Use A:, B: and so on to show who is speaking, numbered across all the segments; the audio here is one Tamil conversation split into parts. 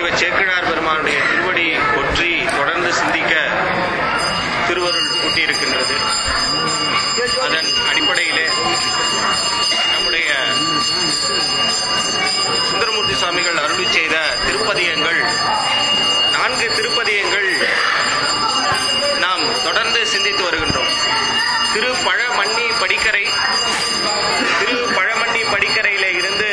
A: தெய்வ சேக்கிழார் பெருமானுடைய திருவடி ஒற்றி தொடர்ந்து சிந்திக்க திருவருள் கூட்டியிருக்கின்றது அதன் அடிப்படையிலே நம்முடைய சுந்தரமூர்த்தி சுவாமிகள் அருளி செய்த திருப்பதியங்கள் நான்கு திருப்பதியங்கள் நாம் தொடர்ந்து சிந்தித்து வருகின்றோம் திரு பழமண்ணி படிக்கரை திரு பழமண்ணி படிக்கரையிலே இருந்து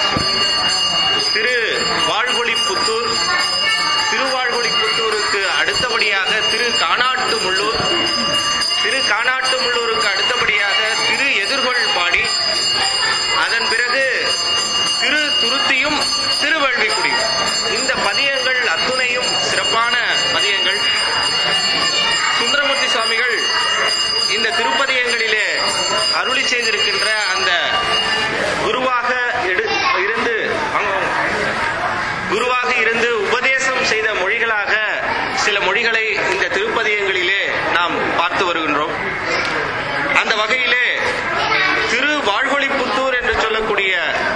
A: திரு வாழ்கொழிப்புத்தூர் திருவாழ்கொழிப்புத்தூருக்கு அடுத்தபடியாக திரு காணாட்டுமுள்ளூர் திரு காணாட்டுமுள்ளூருக்கு அடுத்தபடியாக திரு எதிர்கொள் பாடி அதன் பிறகு திரு துருத்தியும் திருவள்ளிக்குடியும் இந்த பதியங்கள் அத்துணையும் சிறப்பான பதியங்கள் சுந்தரமூர்த்தி சுவாமிகள் இந்த திருப்பதியங்களிலே அருளி செய்திருக்கின்ற அந்த குருவாக எடு- இருந்து வாங்க, வாங்க. குருவாக இருந்து உபதேசம் செய்த மொழிகளாக சில மொழிகளை இந்த திருப்பதியங்களிலே நாம் பார்த்து வருகின்றோம் அந்த வகையிலே திரு வாழ்கொழிப்புத்தூர் என்று சொல்லக்கூடிய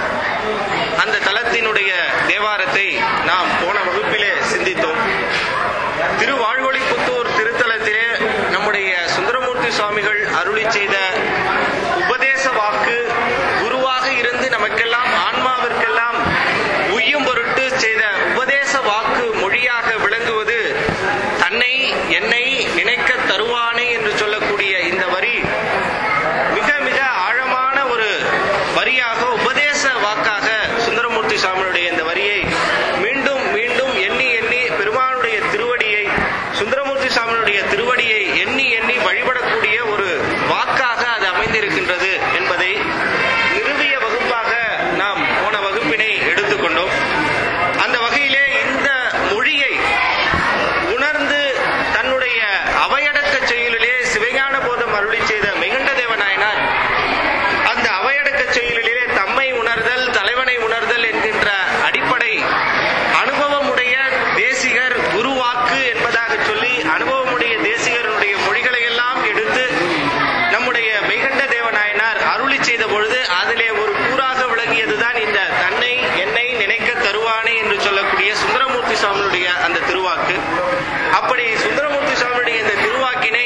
A: அந்த தலத்தினுடைய தேவாரத்தை நாம் போன வகுப்பிலே சிந்தித்தோம் திருவாழ்வொழிப்புத்தூர் திருத்தலத்திலே நம்முடைய சுந்தரமூர்த்தி சுவாமிகள் அருளி செய்த உபதேச வாக்கு குருவாக இருந்து நமக்கெல்லாம் ஆன்மாவிற்கெல்லாம் உய்யும் பொருட்டு செய்த உபதேச வாக்கு மொழியாக விளங்குவது தன்னை என்னை நினைக்க தருவானே என்று சொல்லக்கூடிய இந்த வரி மிக மிக ஆழமான ஒரு வரியாக உபதேச வாக்காக சுந்தரமூர்த்தி சுவாமியுடைய இந்த வரியை மீண்டும் மீண்டும் எண்ணி எண்ணி பெருமானுடைய திருவடியை சுந்தரமூர்த்தி சுவாமியுடைய திருவடியை எண்ணி எண்ணி வழிபடக்கூடிய ஒரு வாக்காக அது அமைந்திருக்கின்றது என்பதை நிறுவிய வகுப்பாக நாம் போன வகுப்பினை எடுத்துக்கொண்டோம் அந்த வகையிலே இந்த மொழியை உணர்ந்து தன்னுடைய அவையடக்க செயலிலே சிவஞான போதம் அருளி செய்த மெகண்ட தேவநாயனார் அந்த அவையடக்க செயலிலே தம்மை உணர்தல் தலைவனை உணர்தல் என்கின்ற அடிப்படை அனுபவமுடைய தேசிகர் குருவாக்கு என்பதாக சொல்லி அனுபவமுடைய தேசிகருடைய மொழிகளை எல்லாம் எடுத்து நம்முடைய மெய்கண்ட தேவநாயனார் அருளி செய்த பொழுது அதிலே ஒரு கூறாக விளங்கியதுதான் இந்த தன்னை என்னை நினைக்க தருவானே என்று சொல்லக்கூடிய சுந்தரமூர்த்தி சுவாமியுடைய அந்த திருவாக்கு அப்படி சுந்தரமூர்த்தி சுவாமியுடைய இந்த திருவாக்கினை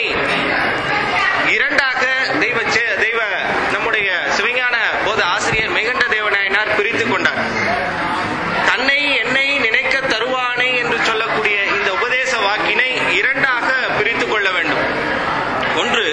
A: இரண்டாக தெய்வ சே- தெய்வ நம்முடைய சிவஞான போத ஆசிரியர் மெகண்ட தேவநாயனார் பிரித்துக் கொண்டார் தன்னை என்னை நினைக்க தருவானே என்று சொல்லக்கூடிய இந்த உபதேச வாக்கினை இரண்டாக பிரித்துக் கொள்ள வேண்டும் ஒன்று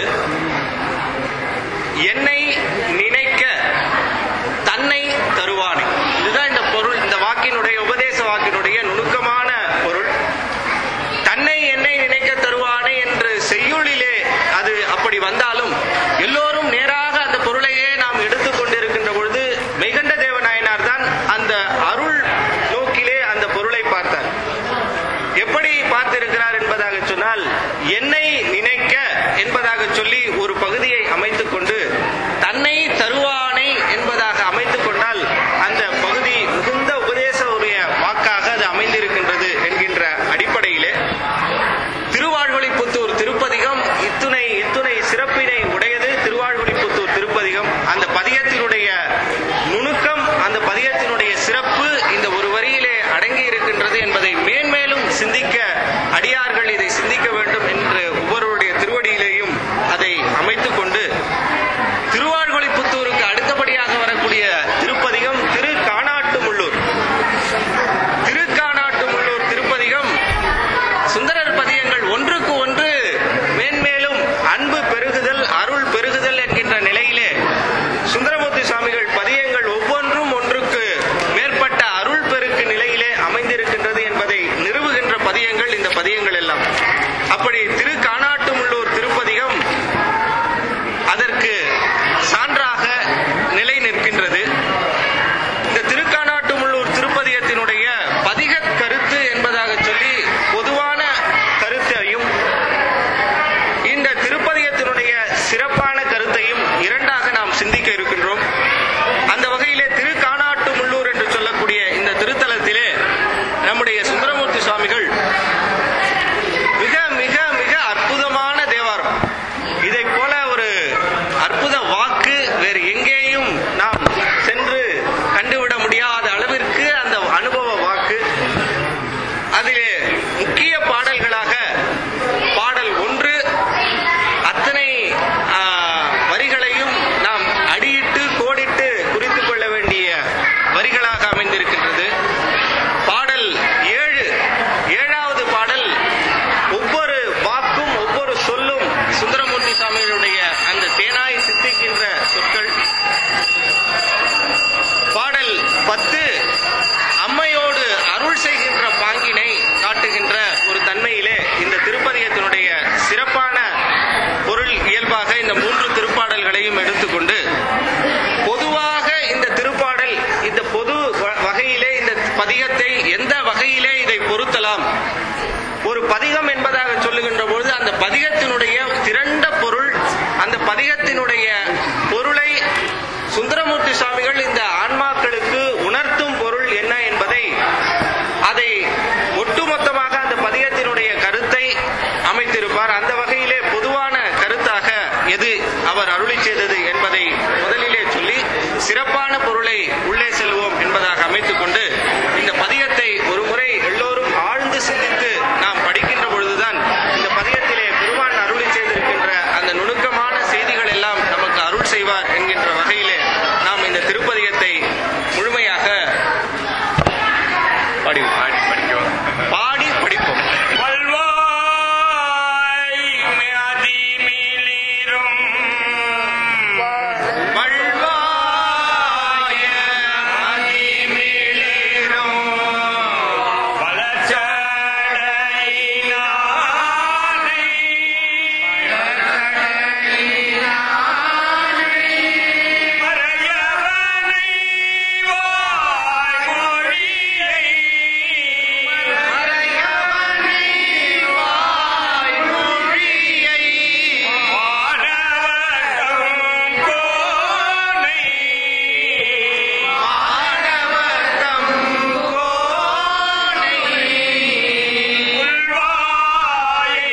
A: என்னை நினைக்க தன்னை தருவானே இதுதான் இந்த பொருள் இந்த வாக்கினுடைய உபதேச வாக்கினுடைய நுணுக்கமான பொருள் தன்னை என்னை நினைக்க தருவானே என்று செய்யுளிலே அது அப்படி வந்தாலும் எல்லோரும் நேராக அந்த பொருளையே நாம் எடுத்துக் கொண்டிருக்கின்ற பொழுது மெய்கண்ட தேவநாயனார் தான் அந்த அருள் நோக்கிலே அந்த பொருளை பார்த்தார் எப்படி பார்த்திருக்கிறார் என்பதாக சொன்னால் என்னை நினைக்க என்பதாக சொல்லி ஒரு பகுதியை அமைத்துக் கொண்டு தன்னை தருவானை என்பதாக அமைத்துக் கொண்டால் அந்த பகுதி மிகுந்த உபதேச உரிய வாக்காக அது அமைந்திருக்கின்றது என்கின்ற அடிப்படையிலே திருவாழ்வழிப்புத்தூர் திருப்பதிகம் இத்துணை இத்துணை சிறப்பினை உடையது திருவாழ்வழிப்புத்தூர் திருப்பதிகம் அந்த பதியத்தினுடைய நுணுக்கம் அந்த பதியத்தினுடைய சிறப்பு இந்த ஒரு வரியிலே அடங்கி இருக்கின்றது என்பதை மேன்மேலும் சிந்திக்க அடியார்கள் இதை சிந்திக்க வேண்டும் என்று ஒவ்வொருவருடைய திருவடியிலேயும் அதை அமைத்துக் கொண்டு திருவாழ்வழிப்புத்தூருக்கு அடுத்தபடியாக வரக்கூடிய திருப்பதிகம் திரு காணாட்டுமுள்ளூர் திருக்காணாட்டுமுள்ளூர் திருப்பதிகம் சுந்தரர் பதியங்கள் ஒன்றுக்கு ஒன்று மேன்மேலும் அன்பு பெருகுதல் அருள் பெருகுதல் என்கின்ற நிலையிலே சுந்தரமூர்த்தி சுவாமிகள் பதியங்கள் ஒவ்வொன்றும் ஒன்றுக்கு மேற்பட்ட அருள் பெருக்கு நிலையிலே அமைந்திருக்கின்றது என்பதை நிறுவுகின்ற பதியங்கள் இந்த பதியங்கள் எல்லாம் அப்படி திரு காணாட்டுமுள்ளூர் திருப்பதிகம் அதற்கு சான்றாக நிலை நிற்கின்றது இந்த திருக்காணாட்டுமுள்ளூர் திருப்பதிகத்தினுடைய பதிக கருத்து என்பதாக சொல்லி பொதுவான கருத்தையும் இந்த திருப்பதிகத்தினுடைய சிறப்பான கருத்தையும் இரண்டாக நாம் சிந்திக்க இருக்கின்றோம் அந்த வகையிலே திருக்காணாட்டுமுள்ளூர் என்று சொல்லக்கூடிய இந்த திருத்தலத்திலே நம்முடைய சுந்தரமூர்த்தி சுவாமிகள் மிக மிக மிக அற்புதமான தேவாரம் இதைப் போல ஒரு அற்புத வாக்கு வேறு எங்கேயும் நாம் சென்று கண்டுவிட முடியாத அளவிற்கு அந்த அனுபவ வாக்கு சொல்லலாம் ஒரு பதிகம் என்பதாக சொல்லுகின்ற பொழுது அந்த பதிகத்தினுடைய திரண்ட பொருள் அந்த பதிகத்தினுடைய பொருளை சுந்தரமூர்த்தி சுவாமிகள் இந்த ஆன்மாக்களுக்கு உணர்த்தும் பொருள் என்ன என்பதை அதை ஒட்டுமொத்தமாக அந்த பதிகத்தினுடைய கருத்தை அமைத்திருப்பார் அந்த வகையிலே பொதுவான கருத்தாக எது அவர் அருளி செய்தது என்பதை முதலிலே சொல்லி சிறப்பான பொருளை உள்ளே செல்வோம் என்பதாக அமைத்துக் கொண்டு இந்த பதிகத்தை ஒரு முறை எல்லோரும் ஆழ்ந்து சிந்தித்து நாம் படிக்கின்ற பொழுதுதான் இந்த பதிகத்திலே பெருமான் அருளி செய்திருக்கின்ற அந்த நுணுக்கமான செய்திகள் எல்லாம் நமக்கு அருள் செய்வார் என்கின்ற வகையிலே நாம் இந்த திருப்பதிகத்தை முழுமையாக பாடி
B: பாடி படிக்கும்
A: பாடி படிப்போம்
B: வல்வாய் அதிமிளிரும்
A: வள்வாய அதிமிளிரும்
B: வளச்சடையினானை மறையவனை வாய்மொழியை வானவர்தம் கோனை உள்வாயை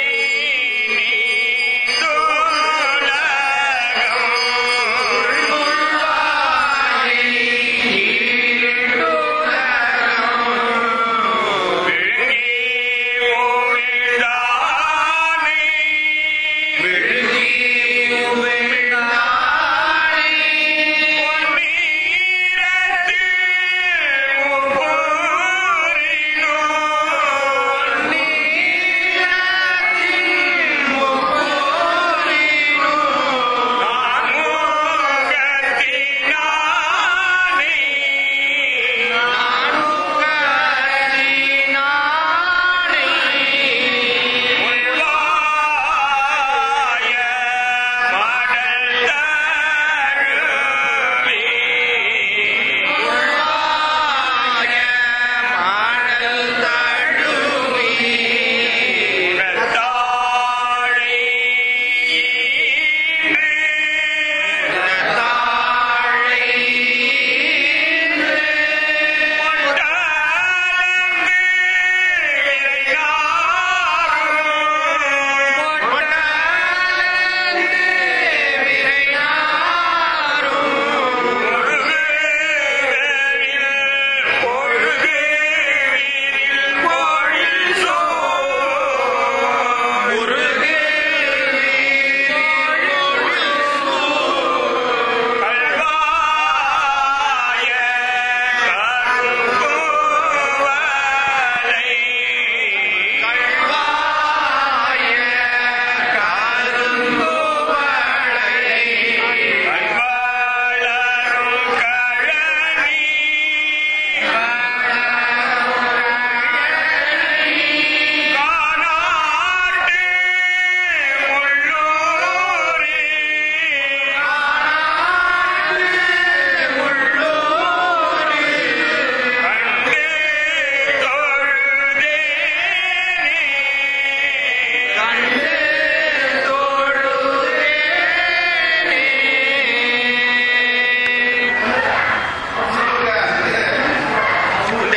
A: இந்த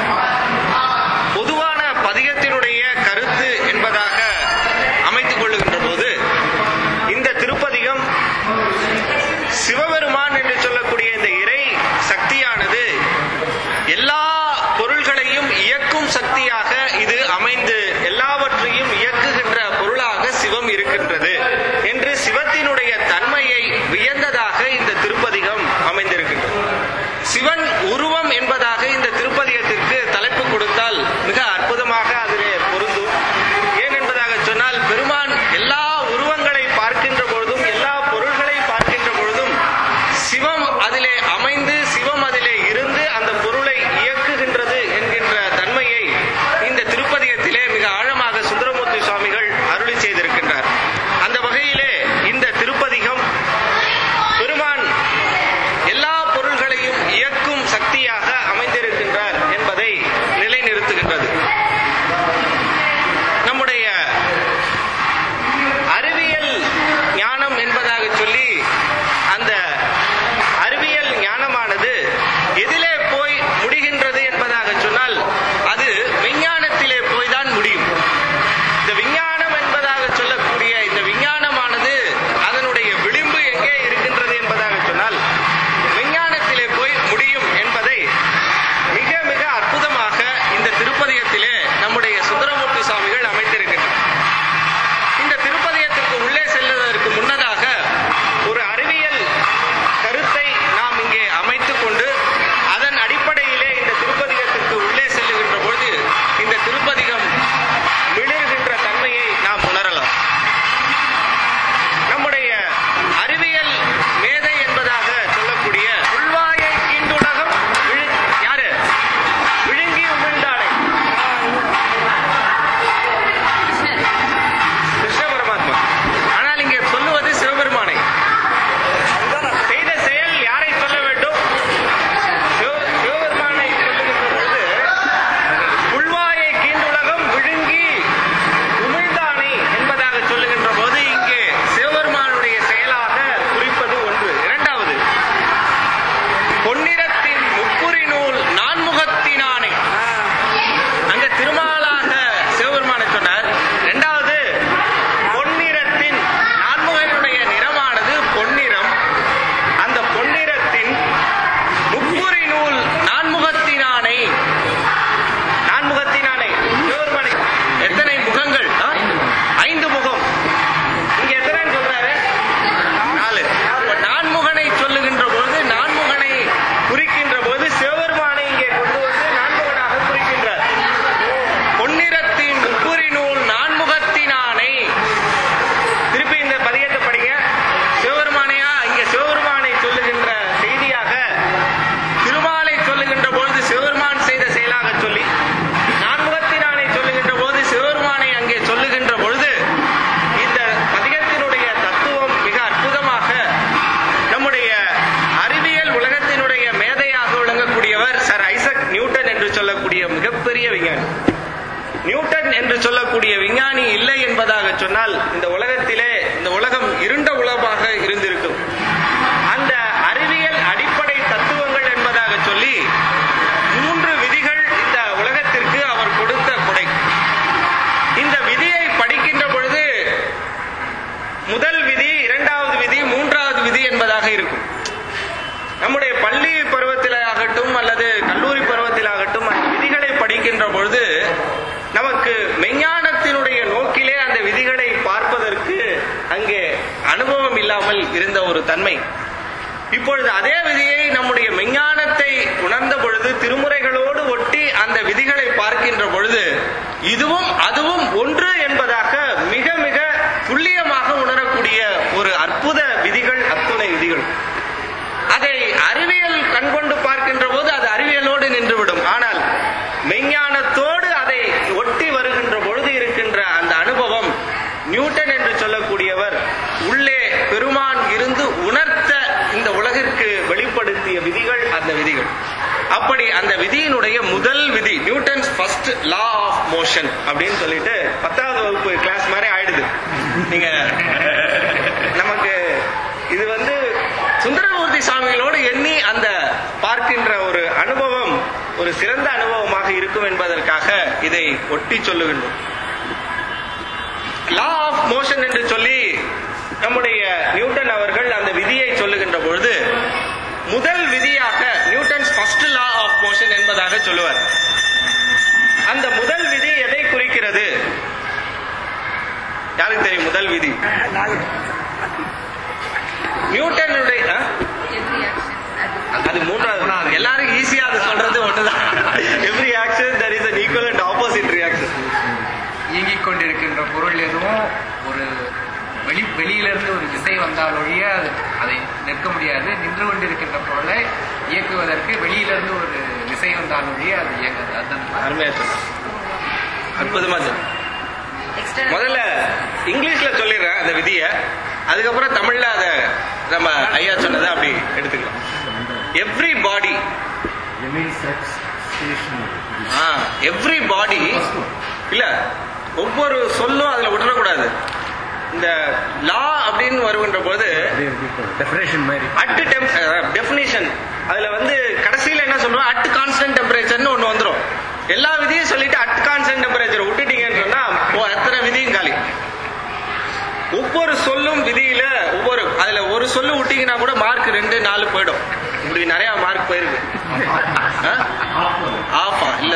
A: பொதுவான பதிகத்தினுடைய கருத்து என்பதாக அமைத்துக் கொள்ளுகின்ற போது இந்த திருப்பதிகம் சிவபெருமான் என்று சொல்லக்கூடிய இந்த இறை சக்தியானது எல்லா பொருள்களையும் இயக்கும் சக்தியாக இது அமைந்து எல்லாவற்றையும் இயக்குகின்ற பொருளாக சிவம் இருக்கின்றது என்று சிவத்தினுடைய தன்மையை வியந்ததாக இந்த திருப்பதிகம் அமைந்திருக்கின்றது சிவன் உருவம் என்பதாக இந்த திருப்பதிகத்திற்கு தலைப்பு கொடுத்தால் மிக அற்புதமாக அதிலே பொருந்தும் ஏன் என்பதாக சொன்னால் பெருமான் எல்லா உருவங்களை பார்க்கின்ற பொழுதும் எல்லா பொருள்களை பார்க்கின்ற பொழுதும் சிவம் அதிலே அமைந்து சிவம் அதிலே இருந்து அந்த பொருளை இயக்குகின்றது என்கின்ற தன்மையை இந்த திருப்பதிகத்திலே மிக விஞ்ஞானி நியூட்டன் என்று சொல்லக்கூடிய விஞ்ஞானி இல்லை என்பதாக சொன்னால் இந்த உலகத்திலே இந்த உலகம் இருண்ட உலகமாக இருந்திருக்கும் அந்த அறிவியல் அடிப்படை தத்துவங்கள் என்பதாக சொல்லி மூன்று விதிகள் இந்த உலகத்திற்கு அவர் கொடுத்த கொடை இந்த விதியை படிக்கின்ற பொழுது முதல் விதி இரண்டாவது விதி மூன்றாவது விதி என்பதாக இருக்கும் நம்முடைய பள்ளி பருவத்திலாகட்டும் அல்லது கல்லூரி பருவத்திலாகட்டும் அந்த விதிகளை படிக்கின்ற பொழுது நமக்கு மெஞ்ஞானத்தினுடைய நோக்கிலே அந்த விதிகளை பார்ப்பதற்கு அங்கே அனுபவம் இல்லாமல் இருந்த ஒரு தன்மை இப்பொழுது அதே விதியை நம்முடைய மெஞ்ஞானத்தை உணர்ந்த பொழுது திருமுறைகளோடு ஒட்டி அந்த விதிகளை பார்க்கின்ற பொழுது இதுவும் அதுவும் ஒன்று என்பதாக மிக மிக துல்லியமாக உணரக்கூடிய ஒரு அற்புத விதிகள் அத்துணை விதிகள் அதை அறிவியல் கண்கொண்டு பார்க்கின்ற போது அது அறிவியலோடு நின்றுவிடும் ஆனால் மெஞ்ஞானத்தோடு அதை ஒட்டி வருகின்ற பொழுது இருக்கின்ற அந்த அனுபவம் நியூட்டன் என்று சொல்லக்கூடியவர் உள்ளே பெருமான் இருந்து உணர்த்த இந்த உலகிற்கு வெளிப்படுத்திய விதிகள் அந்த விதிகள் அப்படி அந்த விதியினுடைய முதல் விதி Newton's first law of motion அப்படின்னு சொல்லிட்டு பத்தாவது வகுப்பு கிளாஸ் மாதிரி ஆயிடுது நீங்க நமக்கு இது வந்து சுந்தரமூர்த்தி சாமிகளோடு எண்ணி அந்த பார்க்கின்ற ஒரு அனுபவம் ஒரு சிறந்த அனுபவமாக இருக்கும் என்பதற்காக இதை ஒட்டி சொல்லுகின்றோம் லா ஆஃப் மோஷன் என்று சொல்லி நம்முடைய நியூட்டன் அவர்கள் அந்த விதியை சொல்லுகின்ற பொழுது முதல் விதியாக Newton's first law of motion என்பதாக சொல்லுவார் அந்த முதல் விதி எதை குறிக்கிறது யாருக்கு தெரியும் முதல் விதி நியூட்டனுடைய ஆ? அது மூன்றாவது எல்லாரும் ஈஸியா அது சொல்றது ஒண்ணுதான் every action there is an equal and opposite reaction
C: இயங்கிக் கொண்டிருக்கின்ற பொருள் எதுவும் ஒரு வெளி வெளியிலிருந்து ஒரு விசை வந்தால் ஒழிய அது- அதை நிற்க முடியாது நின்று கொண்டிருக்கின்ற பொருளை இயக்குவதற்கு வெளியிலிருந்து ஒரு விசை வந்தால் ஒழிய அது இயங்காது அதுதான்
A: அருமையா சொன்ன அற்புதமா சொன்ன முதல்ல இங்கிலீஷ்ல சொல்லிடுறேன் அந்த விதிய அதுக்கப்புறம் தமிழ்ல அத நம்ம ஐயா சொன்னதை அப்படி எடுத்துக்கலாம் எவ்ரி பாடி எவ்ரி பாடி இல்ல ஒவ்வொரு சொல்லும் அதுல விட்டுறக்கூடாது இந்த லா அப்படின்னு வருகின்ற போது
D: டெஃபினேஷன் மாதிரி
A: அட் டெம் டெஃபினிஷன் அதுல வந்து கடைசியில என்ன சொல்றோம் அட் கான்ஸ்டன்ட் டெம்பரேச்சர்னு ஒண்ணு வந்துரும் எல்லா விதியும் சொல்லிட்டு அட் கான்ஸ்டன்ட் டெம்பரேச்சர் விட்டுட்டீங்கன்னு சொன்னா ஓ, அத்தனை விதியும் காலி ஒவ்வொரு சொல்லும் விதியில ஒவ்வொரு அதுல ஒரு சொல்லு விட்டீங்கன்னா கூட மார்க் ரெண்டு நாலு போயிடும் இப்படி நிறைய மார்க் போயிருக்கு ஆப்பா இல்ல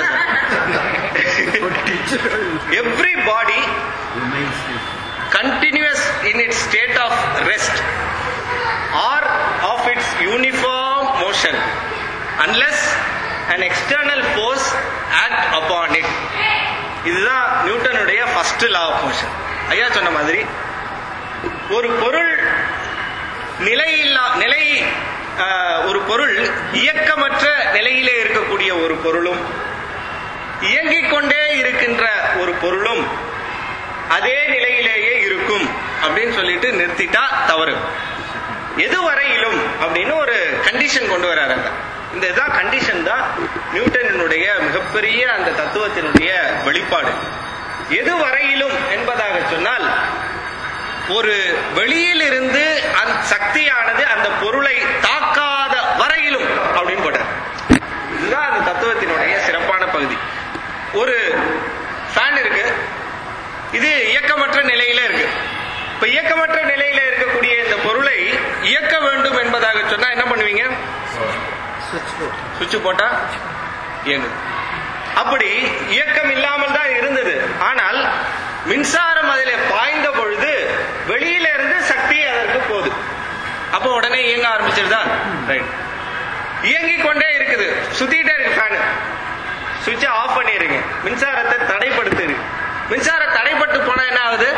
A: sir every body continuous in its state of rest or of its uniform motion unless an external force act upon it இதுதான் நியூட்டனுடைய ஃபர்ஸ்ட் லா ஆஃப் மோஷன் ஐயா சொன்ன மாதிரி ஒரு பொருள் நிலையில்லா நிலை ஆஹ், ஒரு பொருள் இயக்கமற்ற நிலையிலே இருக்கக்கூடிய ஒரு பொருளும் இயங்கிக் கொண்டே இருக்கின்ற ஒரு பொருளும் அதே நிலையிலேயே இருக்கும் அப்படின்னு சொல்லிட்டு நிறுத்திட்டா தவறு எதுவரையிலும் அப்படின்னு ஒரு கண்டிஷன் கொண்டு வராரு அங்க. இந்த இதான் கண்டிஷன் தான் நியூட்டனுடைய மிகப்பெரிய அந்த தத்துவத்தினுடைய வெளிப்பாடு எதுவரையிலும் என்பதாக சொன்னால் ஒரு வெளியிலிருந்து அந்த சக்தியானது அந்த பொருளை தாக்காத வரையிலும் அப்படின்னு போட்டார் இதுதான் அந்த தத்துவத்தினுடைய சிறப்பான பகுதி ஒரு ஃபேன் இருக்கு இது இயக்கமற்ற நிலையில இருக்கு இப்ப இயக்கமற்ற நிலையில இருக்கக்கூடிய இந்த பொருளை இயக்க வேண்டும் என்பதாக சொன்னா என்ன பண்ணுவீங்க சுவிட்ச் போட்டா இயங்குது அப்படி இயக்கம் இல்லாமல் தான் இருந்தது ஆனால் மின்சாரம் அதிலே பாய்ந்த பொழுது வெளியில இருந்து சக்தி அதற்கு போகுது அப்போ உடனே இயங்க ஆரம்பிச்சிருதா ரைட் இயங்கிக் கொண்டே இருக்குது சுத்திட்டே இருக்கு ஃபேனு சுவிட்சை ஆஃப் பண்ணிடுங்க மின்சாரத்தை தடைப்படுத்துது மின்சாரம் தடைப்பட்டு போனா என்ன ஆகுது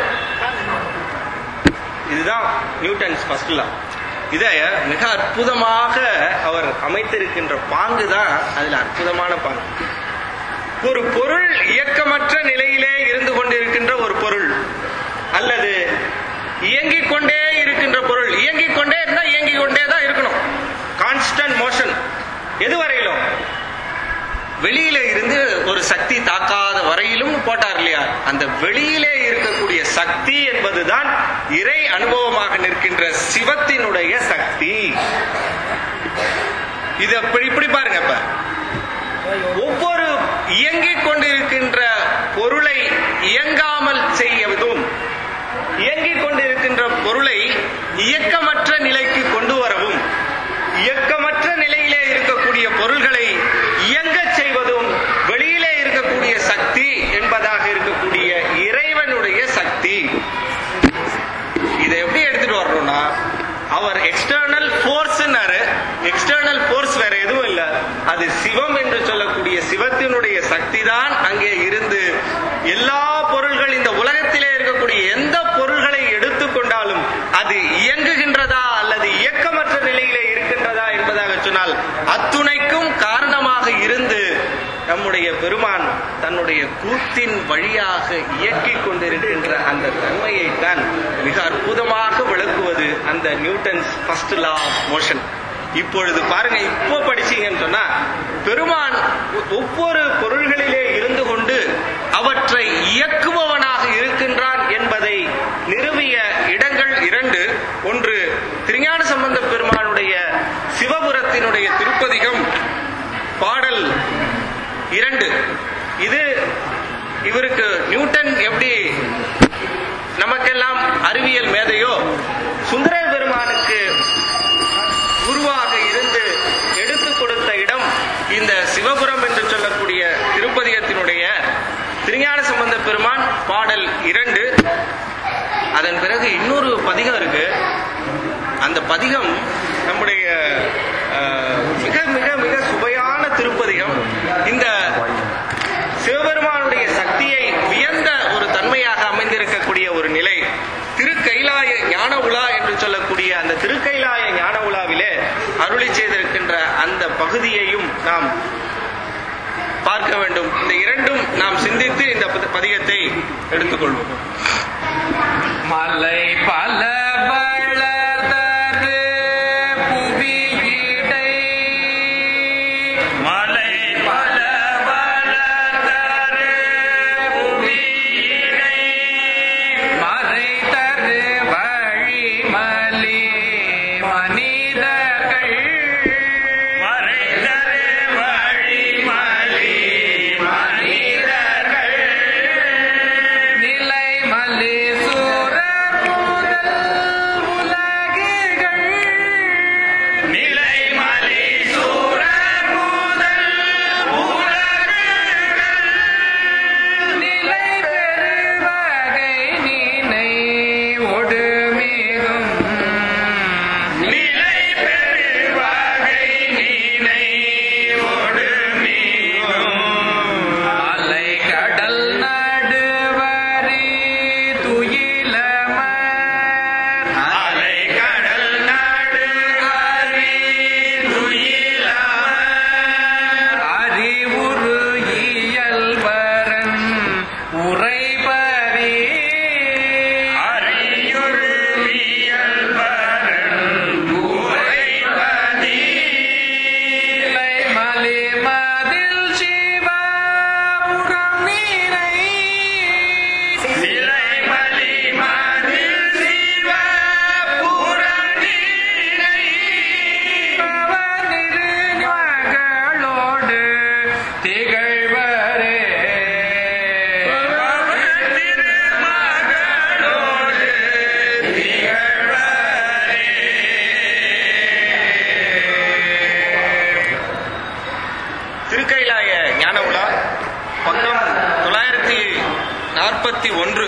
A: இதுதான் நியூட்டன்ஸ் ஃபர்ஸ்ட் லா இதை மிக அற்புதமாக அவர் அமைத்திருக்கின்ற பாங்கு தான் அதுல அற்புதமான பாங்கு ஒரு பொருள் இயக்கமற்ற நிலையிலே இருந்து கொண்டிருக்கின்ற ஒரு பொருள் அல்லது இயங்கிக் கொண்டே இருக்கின்ற பொருள் இயங்கிக் கொண்டே இருந்தா இயங்கிக் கொண்டே தான் இருக்கணும் கான்ஸ்டன்ட் மோஷன் எது வரையிலும் வெளியில இருந்து ஒரு சக்தி தாக்காத வரையிலும் போட்டார் இல்லையா அந்த வெளியிலே இருக்கக்கூடிய சக்தி என்பதுதான் இறை அனுபவமாக நிற்கின்ற சிவத்தினுடைய சக்தி இது அப்படி இப்படி பாருங்க இப்ப ஒவ்வொரு இயங்கிக் கொண்டிருக்கின்ற பொருளை இயங்காமல் செய்வதும் இயங்கிக் கொண்டிருக்கின்ற பொருளை இயக்கமற்ற நிலைக்கு கொண்டு வரவும் இயக்கமற்ற நிலையிலே இருக்கக்கூடிய பொருள்களை இயங்கச் செய்வதும் வெளியிலே இருக்கக்கூடிய சக்தி என்பதாக இருக்கக்கூடிய இறைவனுடைய சக்தி இதை எப்படி எடுத்துட்டு வரணும்னா அவர் எக்ஸ்டர்னல் ஃபோர்ஸ்னாரு எக்ஸ்டர்னல் ஃபோர்ஸ் வேற எதுவும் இல்ல அது சிவம் என்று சொல்லக்கூடிய சிவத்தினுடைய சக்தி தான் அங்கே இருந்து எல்லா பொருள்கள் இந்த உலகத்திலே இருக்கக்கூடிய எந்த பொருள்களை எடுத்துக்கொண்டாலும் அது இயங்குகின்றதா அல்லது இயக்கமற்ற நிலையிலே இருக்கின்றதா என்பதாக சொன்னால் அத்துணைக்கும் காரணமாக இருந்து நம்முடைய பெருமான் தன்னுடைய கூத்தின் வழியாக இயக்கிக் கொண்டிருக்கின்ற அந்த தன்மையை தான் மிக அற்புதமாக விளக்குவது அந்த Newton's first law of motion இப்பொழுது பாருங்க இப்போ படிச்சீங்கன்னு சொன்னா பெருமான் ஒ- ஒவ்வொரு பொருள்களிலே இருந்து கொண்டு அவற்றை இயக்குபவனாக இருக்கின்றான் என்பதை நிறுவிய இடங்கள் இரண்டு ஒன்று திருஞான சம்பந்த பெருமானுடைய சிவபுரத்தினுடைய திருப்பதிகம் பாடல் இரண்டு இது இவருக்கு நியூட்டன் எப்படி நமக்கெல்லாம் அறிவியல் மேதையோ சுந்தர பெருமானுக்கு குருவாக இருந்து எடுத்துக் கொடுத்த இடம் இந்த சிவபுரம் என்று சொல்லக்கூடிய திருப்பதிகத்தினுடைய திருஞான சம்பந்த பெருமான் பாடல் இரண்டு அதன் பிறகு இன்னொரு பதிகம் இருக்கு அந்த பதிகம் நம்முடைய அஹ், மிக மிக மிக சுவையான திருப்பதிகம் இந்த சிவபெருமானுடைய சக்தியை வியந்த ஒரு தன்மையாக அமைந்திருக்கக்கூடிய ஒரு நிலை திருக்கைலாய ஞான உலா என்று சொல்லக்கூடிய அந்த திருக்கைலாய ஞான உலாவிலே அருளி செய்திருக்கின்ற அந்த பகுதியையும் நாம் பார்க்க வேண்டும் இந்த இரண்டும் நாம் சிந்தித்து இந்த பதி- பதிகத்தை எடுத்துக்கொள்வோம்
C: மலை பல வளர்தரு புவியிடை
B: மலை பல வளர்தரு புவியிடை
C: மறை தரு வழி மலி மனிதர்கள்
B: மறைதரு வழிமலி மனிதர்கள்
C: நிலை மலி சூரர் முதல் உலகுகள்
B: நிலைமலி சூரர் முதல் உலகுகள்
C: நிலை பெருவகை நீனை ஒடுமிகும்
B: நிலை பெருவகை நீனை ஒடுமிகும்
C: அலை கடல் நடுவரி துயிலமர்
B: அலை கடல் நடு அரி துயிலவர்
C: அறிவுறு இயல்பரன் உரைபரி
B: அறியுருவியல்பரன் உரைபதி
C: நிலை மலி மதில் சிவபுரம் நீரை
B: நிலைமலி மதில் சிவ புரணீரை
C: பவனிரு மகளோடு திகழ்வரே
B: திருமகளோடு திகழ்வரே
A: திருக்கைலாய ஞான உலா பக்கம் தொள்ளாயிரத்தி நாற்பத்தி ஒன்று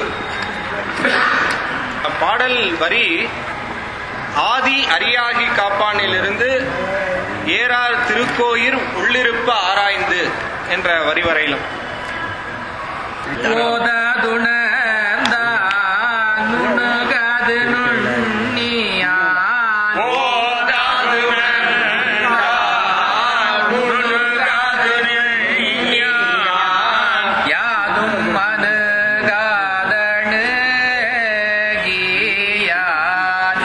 A: பாடல் வரி ஆதி அரியாகி காப்பானிலிருந்து ஏறார் திருக்கோயிர் உள்ளிருப்பு ஆராய்ந்து என்ற வரி வரையிலும்
C: ஓததுணர்ந்தான் நுணுகது நுண்ணியான் யாதும் மனுகாதணு கீயான்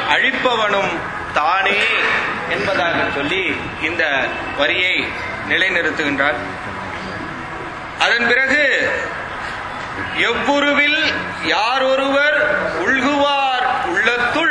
A: அழிப்பவனும் தானே என்பதாக சொல்லி இந்த வரியை நிலைநிறுத்துகின்றார் அதன் பிறகு எவ்வுருவில் யாரொருவர் உள்குவார் உள்ளத்துள்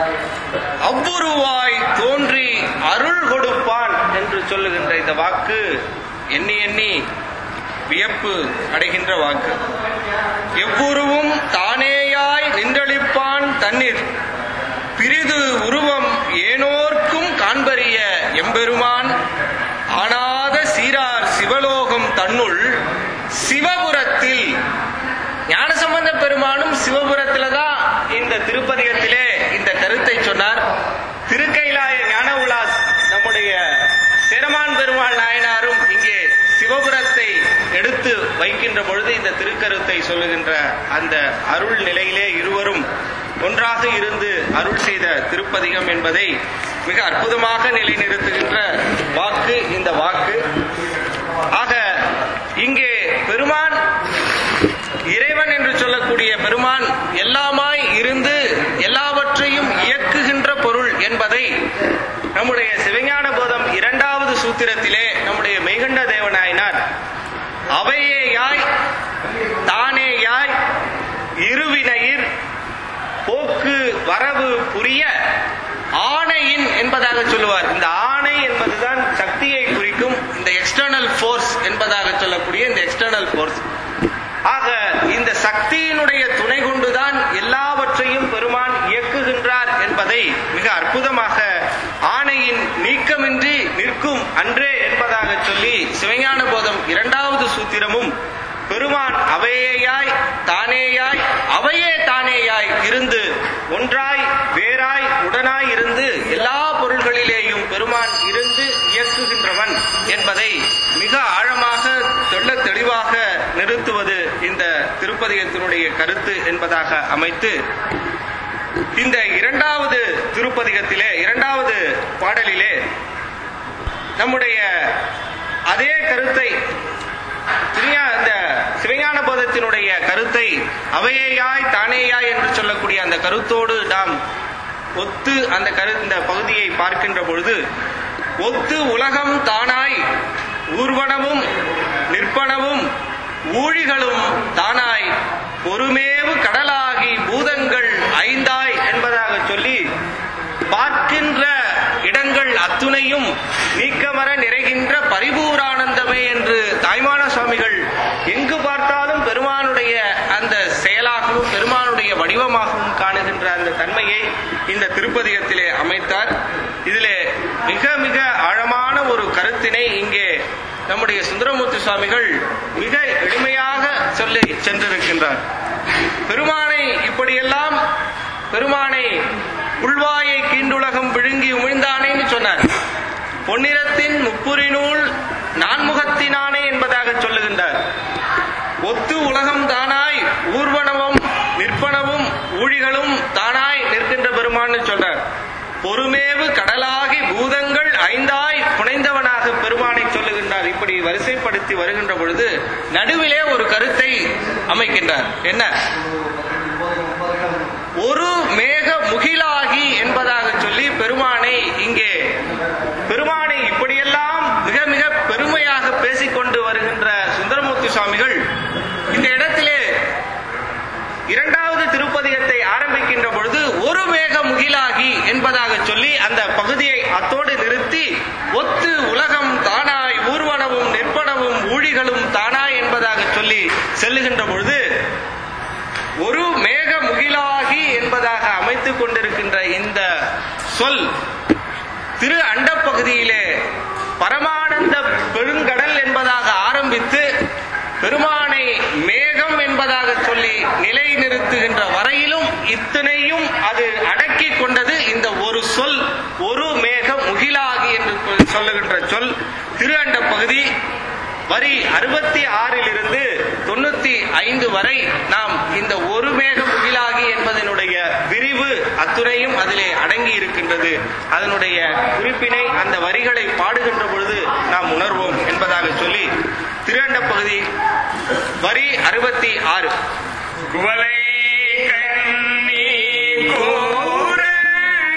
A: அவ்வுருவாய் தோன்றி அருள் கொடுப்பான் என்று சொல்லுகின்ற இந்த வாக்கு எண்ணி எண்ணி வியப்பு அடைகின்ற வாக்கு எவ்வுருவும் தானேயாய் நின்றளிப்பான் தண்ணீர் பிரிது உருவம் ஏனோர்க்கும் காண்பறிய எம்பெருமான் ஆனாத சீரார் சிவலோகம் தன்னுள் சிவபுரத்தில் ஞானசம்பந்த பெருமானும் சிவபுரத்துல தான் இந்த திருப்பதிகத்திலே இந்த கருத்தை சொன்னார் திருக்கைலாய ஞான உலாஸ் நம்முடைய சேரமான் பெருமாள் நாயனாரும் இங்கே சிவபுரத்தை எடுத்து வைக்கின்ற பொழுது இந்த திருக்கருத்தை சொல்லுகின்ற அந்த அருள் நிலையிலே இருவரும் ஒன்றாக இருந்து அருள் செய்த திருப்பதிகம் என்பதை மிக அற்புதமாக நிலைநிறுத்துகின்ற வாக்கு இந்த வாக்கு ஆக இங்கே பெருமான் இறைவன் என்று சொல்லக்கூடிய பெருமான் எல்லாமாய் இருந்து எல்லாவற்றையும் இயக்குகின்ற பொருள் என்பதை நம்முடைய சிவஞான போதம் இரண்டாவது சூத்திரத்திலே நம்முடைய மெய்கண்ட தேவனாயினார் அவையேயாய் தானேயாய் இருவினையிர் போக்கு வரவு புரிய ஆணையின் என்பதாக சொல்லுவார் இந்த ஆணை என்பதுதான் சக்தியை குறிக்கும் இந்த எக்ஸ்டர்னல் ஃபோர்ஸ் என்பதாக சொல்லக்கூடிய இந்த எக்ஸ்டர்னல் ஃபோர்ஸ் ஆக இந்த சக்தியினுடைய துணை கொண்டுதான் எல்லாவற்றையும் பெருமான் இயக்குகின்றார் என்பதை மிக அற்புதமாக ஆணையின் நீக்கமின்றி நிற்கும் அன்றே என்பதாக சொல்லி சிவஞான போதம் இரண்டாவது சூத்திரமும் பெருமான் அவையேயாய் தானேயாய் அவையே தானேயாய் இருந்து ஒன்றாய் வேறாய் உடனாய் இருந்து எல்லா பொருள்களிலேயும் பெருமான் இருந்து இயக்குகின்றவன் என்பதை மிக ஆழமாக தெள்ள தெளிவாக நிறுத்துவது இந்த திருப்பதிகத்தினுடைய கருத்து என்பதாக அமைத்து இந்த இரண்டாவது திருப்பதிகத்திலே இரண்டாவது பாடலிலே நம்முடைய அதே கருத்தை துரியா இந்த சிவஞான போதத்தினுடைய கருத்தை அவையேயாய் தானேயாய் என்று சொல்லக்கூடிய அந்த கருத்தோடு நாம் ஒத்து அந்த கரு இந்த பகுதியை பார்க்கின்ற பொழுது ஒத்து உலகம் தானாய் ஊர்வனமும் நிற்பனவும் ஊழிகளும் தானாய் பொறுமேவு கடலாகி பூதங்கள் ஐந்தாய் என்பதாக சொல்லி பார்க்கின்ற இடங்கள் அத்துணையும் நீக்கமர நிறைகின்ற பரிபூரானந்தமே என்று தாய்மான சுவாமிகள் எங்கு பார்த்தாலும் பெருமானுடைய அந்த செயலாகவும் பெருமானுடைய வடிவமாகவும் காணுகின்ற அந்த தன்மையை இந்த திருப்பதிகத்திலே அமைத்தார் இதிலே மிக மிக ஆழமான ஒரு கருத்தினை இங்கே நம்முடைய சுந்தரமூர்த்தி சுவாமிகள் மிக எளிமையாக சொல்லி சென்றிருக்கின்றார் பெருமானை இப்படியெல்லாம் பெருமானை உள்வாயை கீண்டுலகம் விழுங்கி உமிழ்ந்தானேன்னு சொன்னார் பொன்னிறத்தின் முப்புரிநூல் நான்முகத்தினானே என்பதாக சொல்லுகின்றார் ஒத்து உலகம் தானாய் ஊர்வனவும் நிற்பனவும் ஊழிகளும் தானாய் நிற்கின்ற பெருமான்னு சொல்றார் பொறுமேவு கடலாகி பூதங்கள் ஐந்தாய் புனைந்தவனாக பெருமானை சொல்லுகின்றார் இப்படி வரிசைப்படுத்தி வருகின்ற பொழுது நடுவிலே ஒரு கருத்தை அமைக்கின்றார் என்ன ஒரு மேக முகிலாகி என்பதாக சொல்லி பெருமானை இங்கே பெருமானை இப்படியெல்லாம் மிக மிக பெருமையாக பேசிக்கொண்டு வருகின்ற சுந்தரமூர்த்தி சுவாமிகள் இந்த இடத்திலே இரண்டாவது திருப்பதிகத்தை ஆரம்பிக்கின்ற பொழுது ஒரு மேக முகிலாகி என்பதாக சொல்லி அந்த பகுதியை அத்தோடு நிறுத்தி ஒத்து உலகம் தானாய் ஊர்வனவும் நிற்பனவும் ஊழிகளும் தானாய் என்பதாக சொல்லி செல்லுகின்ற பொழுது ஒரு மேக முகிலாகி என்பதாக அமைத்துக் கொண்டிருக்கின்ற இந்த சொல் திரு அண்ட பகுதியிலே பரமானந்த பெருங்கடல் என்பதாக ஆரம்பித்து பெருமானை மேகம் என்பதாக சொல்லி நிலை நிறுத்துகின்ற வரையிலும் இத்தனையும் அது அடக்கி கொண்டது இந்த ஒரு சொல் ஒரு மேக முகிலாகி என்று சொல்லுகின்ற சொல் திரு அண்ட பகுதி வரி அறுபத்தி ஆறிலிருந்து தொண்ணூத்தி ஐந்து வரை நாம் இந்த ஒரு மேக முகிலாகி என்பதனுடைய விரிவு அத்துணையும் அதிலே அடங்கி இருக்கின்றது அதனுடைய குறிப்பினை அந்த வரிகளை பாடுகின்ற பொழுது நாம் உணர்வோம் என்பதாக சொல்லி திருஅண்ட பகுதி வரி அறுபத்தி ஆறு
B: குவலை கண்ணி கூற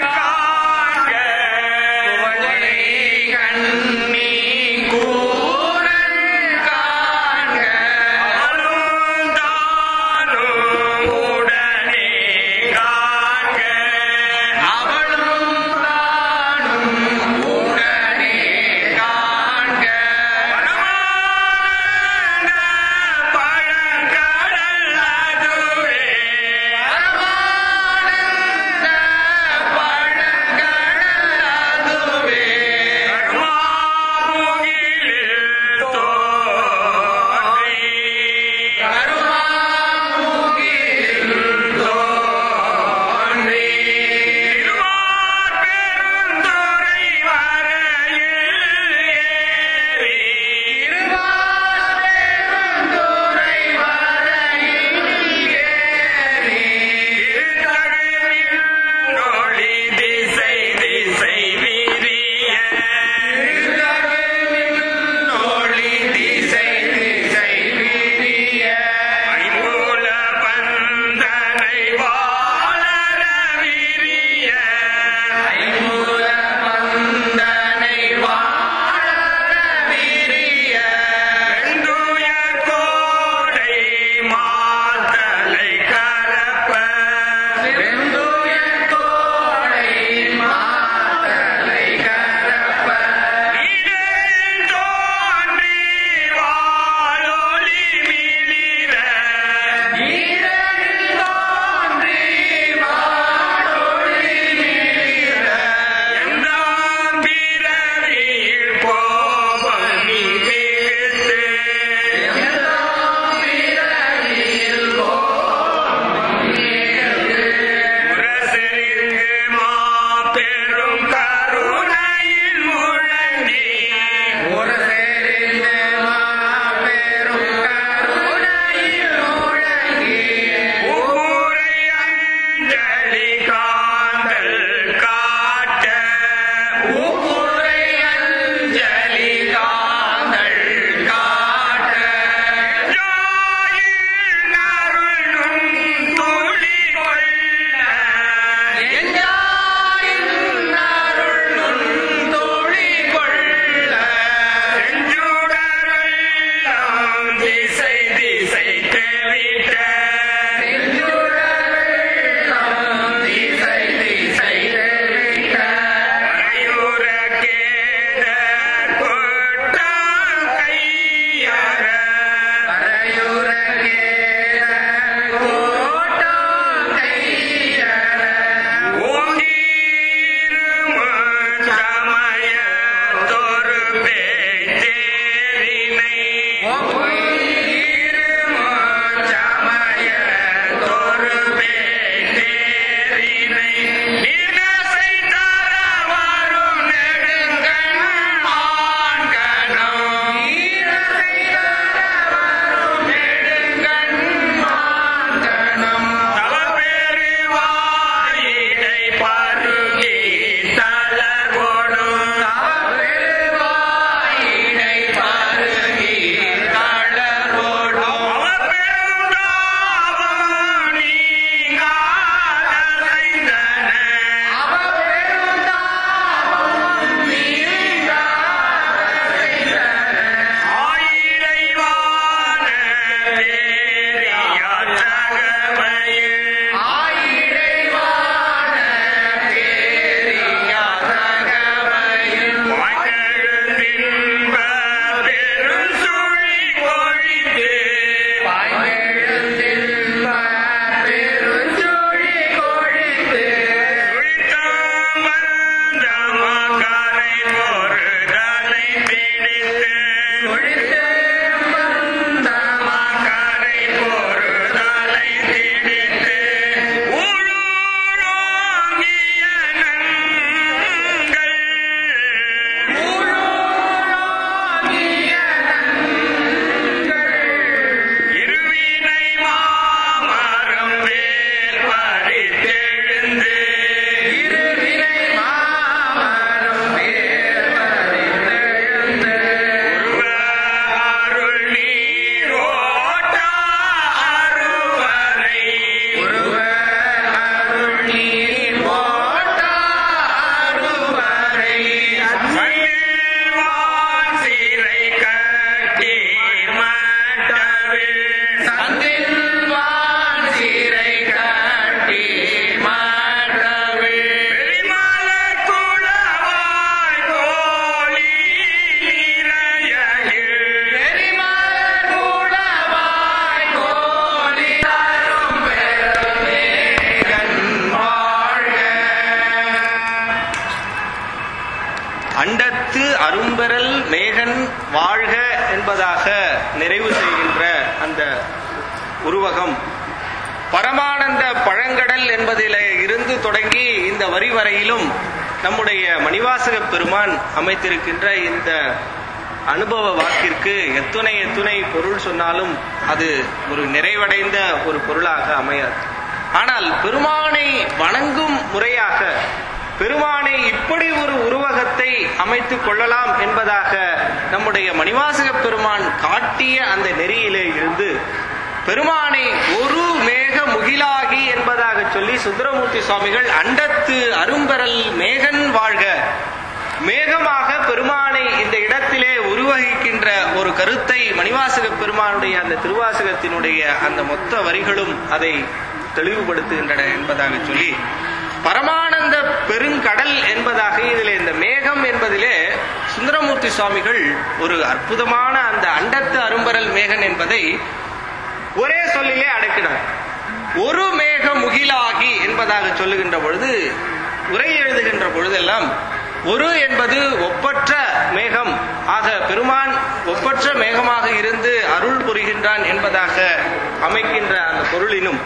A: அண்டத்து அரும்பெறல் மேகன் வாழ்க என்பதாக நிறைவு செய்கின்ற அந்த உருவகம் பரமானந்த பழங்கடல் என்பதிலே இருந்து தொடங்கி இந்த வரி வரையிலும் நம்முடைய மணிவாசக பெருமான் அமைத்திருக்கின்ற இந்த அனுபவ வாக்கிற்கு எத்துணை எத்துணை பொருள் சொன்னாலும் அது ஒரு நிறைவடைந்த ஒரு பொருளாக அமையாது ஆனால் பெருமானை வணங்கும் முறையாக பெருமானை இப்படி ஒரு உருவகத்தை அமைத்துக் கொள்ளலாம் என்பதாக நம்முடைய மணிவாசக பெருமான் காட்டிய அந்த நெறியிலே இருந்து பெருமானை ஒரு மேக முகிலாகி என்பதாக சொல்லி சுந்தரமூர்த்தி சுவாமிகள் அண்டத்து அரும்பெறல் மேகன் வாழ்க மேகமாக பெருமானை இந்த இடத்திலே உருவகிக்கின்ற ஒரு கருத்தை மணிவாசக பெருமானுடைய அந்த திருவாசகத்தினுடைய அந்த மொத்த வரிகளும் அதை தெளிவுபடுத்துகின்றன என்பதாக சொல்லி பரமானந்த பெருங்கடல் என்பதாக இதிலே இந்த மேகம் என்பதிலே சுந்தரமூர்த்தி சுவாமிகள் ஒரு அற்புதமான அந்த அண்டத்து அரும்பரல் மேகன் என்பதை ஒரே சொல்லிலே அடக்கினார் ஒரு மேக முகிலாகி என்பதாக சொல்லுகின்ற பொழுது உரை எழுதுகின்ற பொழுதெல்லாம் ஒரு என்பது ஒப்பற்ற மேகம் ஆக பெருமான் ஒப்பற்ற மேகமாக இருந்து அருள் புரிகின்றான் என்பதாக அமைக்கின்ற அந்த பொருளினும்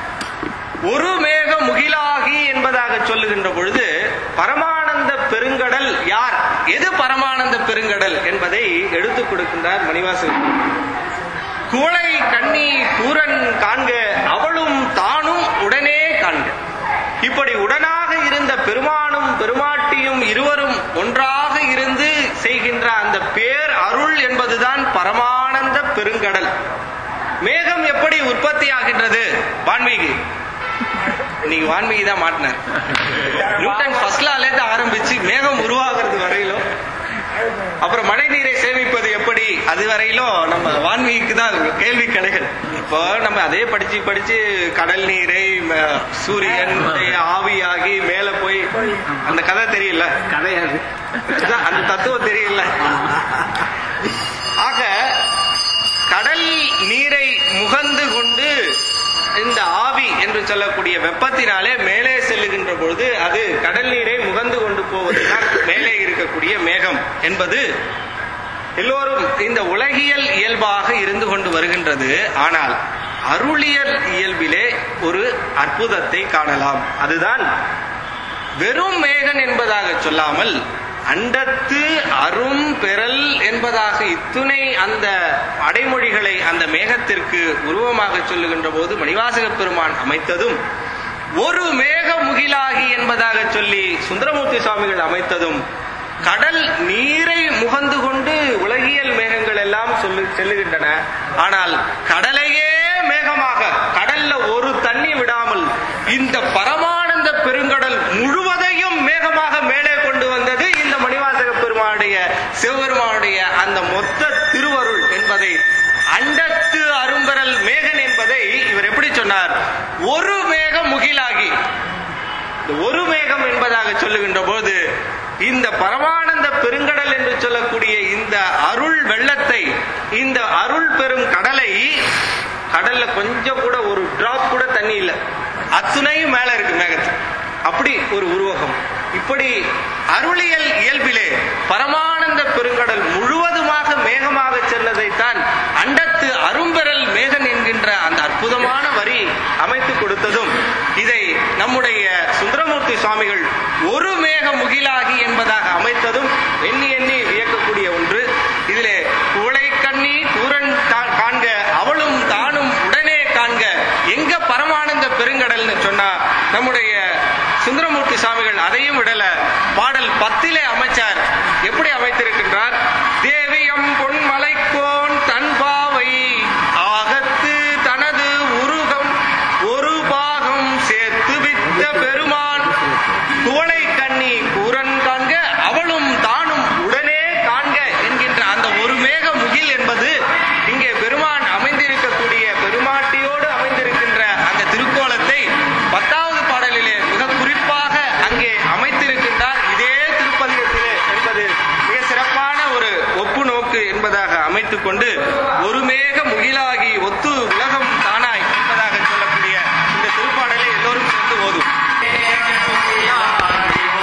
A: ஒரு மேக முகிலாகி என்பதாக சொல்லுகின்ற பொழுது பரமானந்த பெருங்கடல் யார் எது பரமானந்த பெருங்கடல் என்பதை எடுத்துக் கொடுக்கின்றார் மணிவாசகர் குவளை கண்ணி கூரன் காண்க அவளும் தானும் உடனே காண்க இப்படி உடனாக இருந்த பெருமானும் பெருமாட்டியும் இருவரும் ஒன்றாக இருந்து செய்கின்ற அந்த பேர் அருள் என்பதுதான் பரமானந்த பெருங்கடல் மேகம் எப்படி உற்பத்தி ஆகின்றது வான்மீகி இன்னைக்கு வான்மீகி தான் மாட்டினார் நியூட்டன் ஃபர்ஸ்ட் லால இருந்து ஆரம்பிச்சு மேகம் உருவாகிறது வரையிலும் அப்புறம் மழை நீரை சேமிப்பது எப்படி அது வரையிலும் நம்ம வான்மீகிக்கு தான் கேள்வி கடைகள் இப்போ நம்ம அதே படிச்சு படிச்சு கடல் நீரை ம- சூரியன் ஆவியாகி மேல போய் அந்த கதை தெரியல
D: கிடையாது
A: அதான் அந்த தத்துவம் தெரியல ஆக கடல் நீரை முகந்து கொண்டு இந்த ஆவி என்று சொல்லக்கூடிய வெப்பத்தினாலே மேலே செல்லுகின்ற பொழுது அது கடல் நீரை முகந்து கொண்டு போவதுதான் மேலே இருக்கக்கூடிய மேகம் என்பது எல்லோரும் இந்த உலகியல் இயல்பாக இருந்து கொண்டு வருகின்றது ஆனால் அருளியல் இயல்பிலே ஒரு அற்புதத்தை காணலாம் அதுதான் வெறும் மேகன் என்பதாக சொல்லாமல் அண்டத்து அரும் பெறல் என்பதாக இத்துணை அந்த அடைமொழிகளை அந்த மேகத்திற்கு உருவமாக சொல்லுகின்ற போது மணிவாசக பெருமான் அமைத்ததும் ஒரு மேக முகிலாகி என்பதாக சொல்லி சுந்தரமூர்த்தி சுவாமிகள் அமைத்ததும் கடல் நீரை முகந்து கொண்டு உலகியல் மேகங்கள் எல்லாம் சொல்லு செல்லுகின்றன ஆனால் கடலையே மேகமாக கடல்ல ஒரு தண்ணி விடாமல் இந்த பரமானந்த பெருங்கடல் முழுவதையும் மேகமாக மேலே கொண்டு வந்தது இந்த மணிவாசக பெருமானுடைய சிவபெருமானுடைய அந்த மொத்த திருவருள் என்பதை அண்டத்து அரும்பரல் மேகன் என்பதை இவர் எப்படி சொன்னார் ஒரு மேகம் முகிலாகி இந்த ஒரு மேகம் என்பதாக சொல்லுகின்ற போது இந்த பரமானந்த பெருங்கடல் என்று சொல்லக்கூடிய இந்த அருள் வெள்ளத்தை இந்த அருள் பெரும் கடலை கடல்ல கொஞ்சம் கூட ஒரு டிராப் கூட தண்ணி இல்லை அத்துணையும் மேல இருக்கு மேகத்து அப்படி ஒரு உருவகம் இப்படி அருளியல் இயல்பிலே பரமானந்த பெருங்கடல் முழுவதுமாக மேகமாக சென்றதைத்தான் அண்டத்து அரும்பெறல் மேகன் என்கின்ற அந்த அற்புதமான வரி அமைத்து கொடுத்ததும் இதை நம்முடைய சுந்தரமூர்த்தி சுவாமிகள் ஒரு மேக முகிலாகி என்பதாக அமைத்ததும் எண்ணி எண்ணி வியக்கக்கூடிய ஒன்று இதிலே குவளை கண்ணி கூரன் தா- காண்க அவளும் தானும் உடனே காண்க எங்க பரமானந்த பெருங்கடல்னு சொன்னா நம்முடைய சுந்தரமூர்த்தி சுவாமிகள் அதையும் விடல பாடல் பத்திலே அமைச்சார் எப்படி அமைத்திருக்கின்றார் தேவியம் பொன்மலைக்கோன் தன் பாவை ஆகத்து தனது உருகம் ஒரு பாகம் சேர்த்து வித்த பெருமான் குவளை கண்ணி கூரன் காண்க அவளும் தானும் உடனே காண்க என்கின்ற அந்த ஒரு மேக முகில் என்பது இங்கே பெருமான் அமைந்திருக்கக்கூடிய பெருமாட்டியோடு அமைந்திருக்கின்ற அந்த திருக்கோலத்தை பத்தாவது பாடலிலே மிக குறிப்பாக அங்கே அமைத்திருக்கின்றார் இதே திருப்பதிகத்திலே என்பது மிக சிறப்பான ஒரு ஒப்பு நோக்கு என்பதாக அமைத்துக் கொண்டு ஒரு மேக முகிலாகி ஒத்து உலகம் தானாய் என்பதாக சொல்லக்கூடிய இந்த திருப்பாடலை எல்லோரும் சேர்ந்து ஓதும்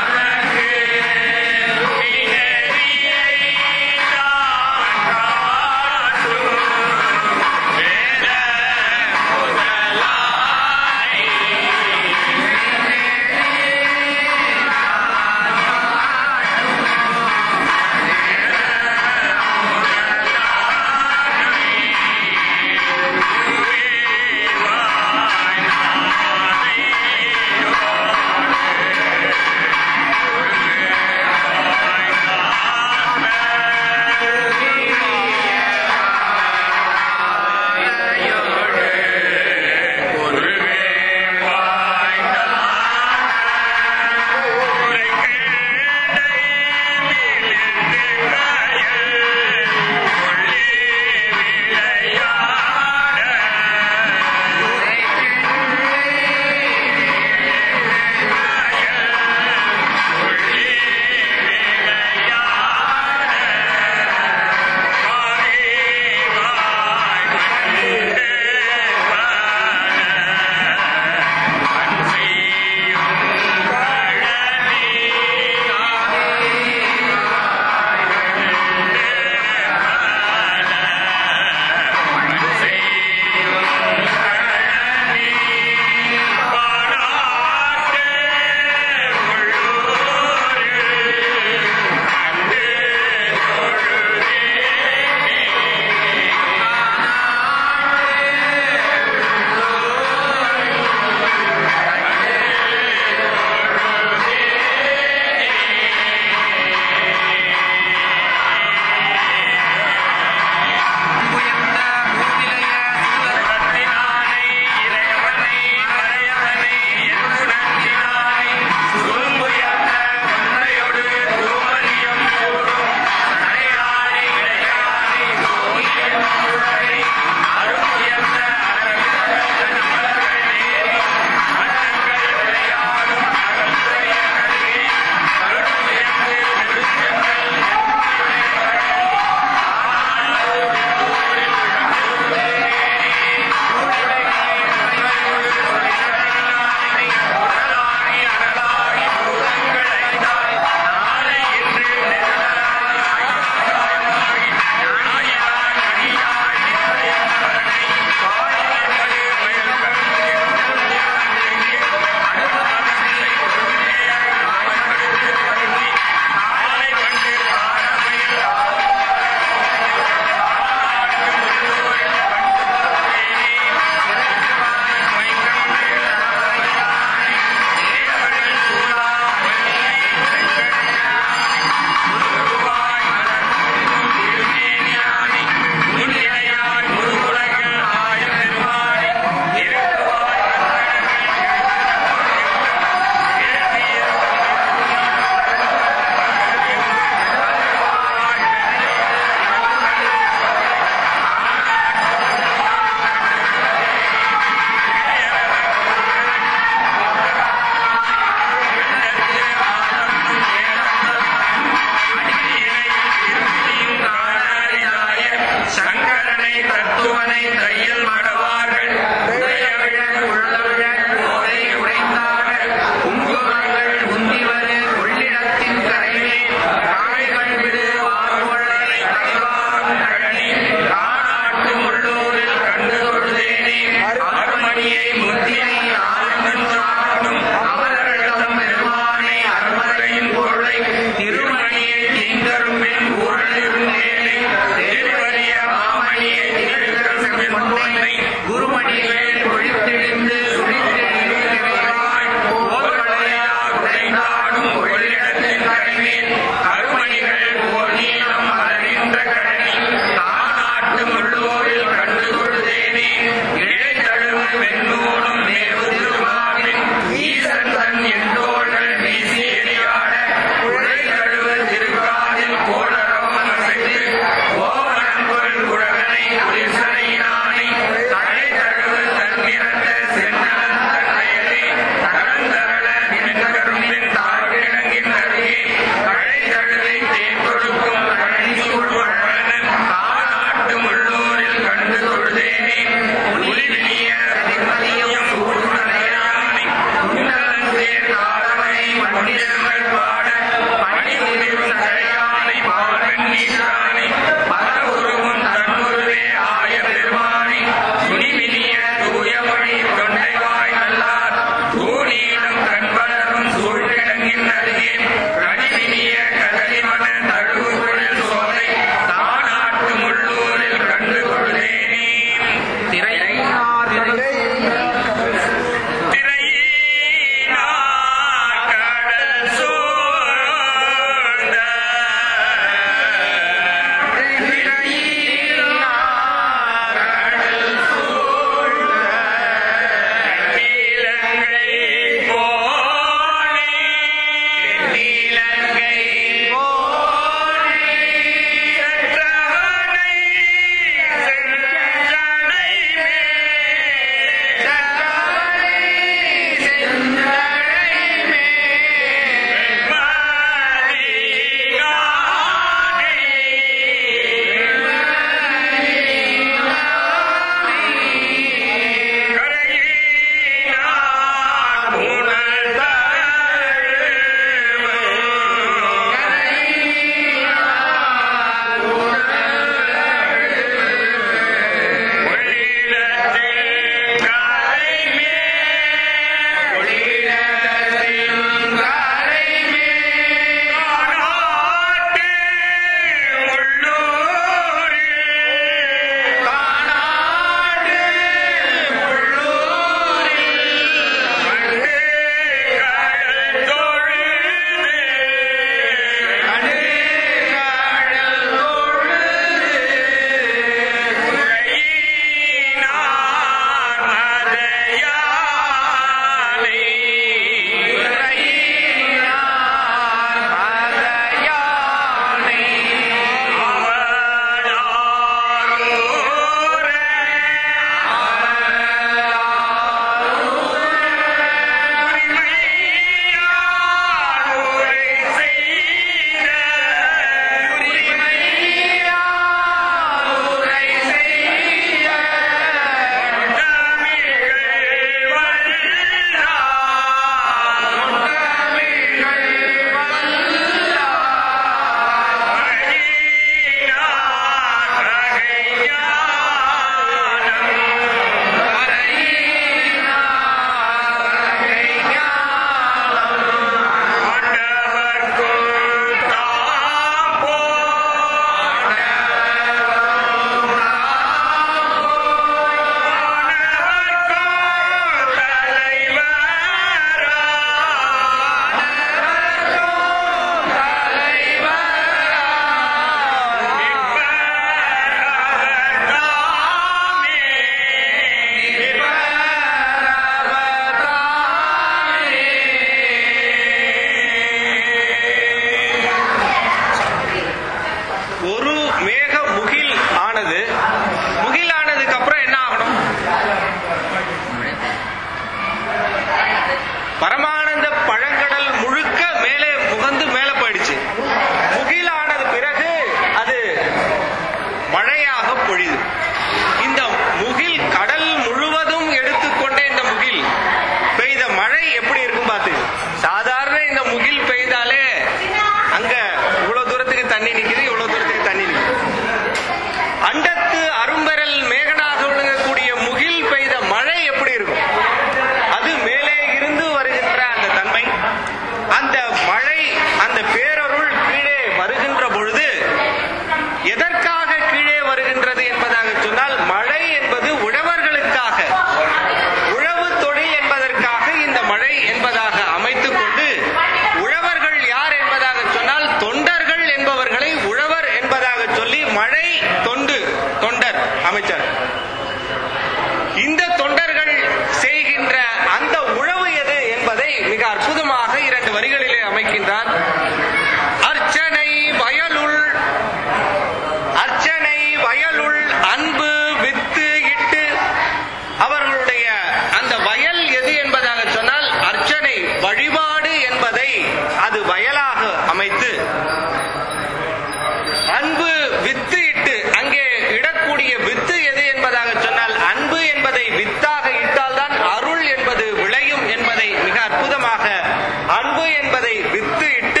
A: வித்து இட்டு அங்கே இடக்கூடிய வித்து எது என்பதாக சொன்னால் அன்பு என்பதை வித்தாக இட்டால்தான் அருள் என்பது விளையும் என்பதை மிக அற்புதமாக அன்பு என்பதை வித்து இட்டு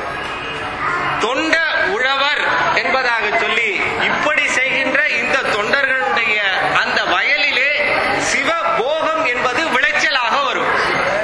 A: தொண்ட உழவர் என்பதாக சொல்லி இப்படி செய்கின்ற இந்த தொண்டர்களுடைய அந்த வயலிலே சிவபோகம் என்பது விளைச்சலாக வரும்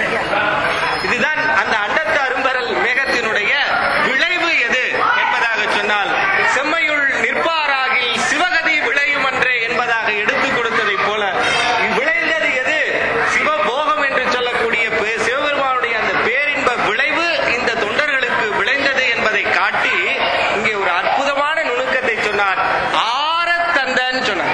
A: இதுதான் அந்த அண்டத்து அரும்பரல் மேகத்தினுடைய விளைவு எது என்பதாக சொன்னால் செம்மையுள் நிற்பாராகில் சிவகதி விளையும் அன்றே என்பதாக எடுத்துக் கொடுத்ததைப் போல விளைந்தது எது சிவபோகம் என்று சொல்லக்கூடிய பே- சிவபெருமானுடைய அந்த பேரின்ப விளைவு இந்த தொண்டர்களுக்கு விளைந்தது என்பதை காட்டி இங்கே ஒரு அற்புதமான நுணுக்கத்தை சொன்னார் ஆரத்தந்தன்னு சொன்னார்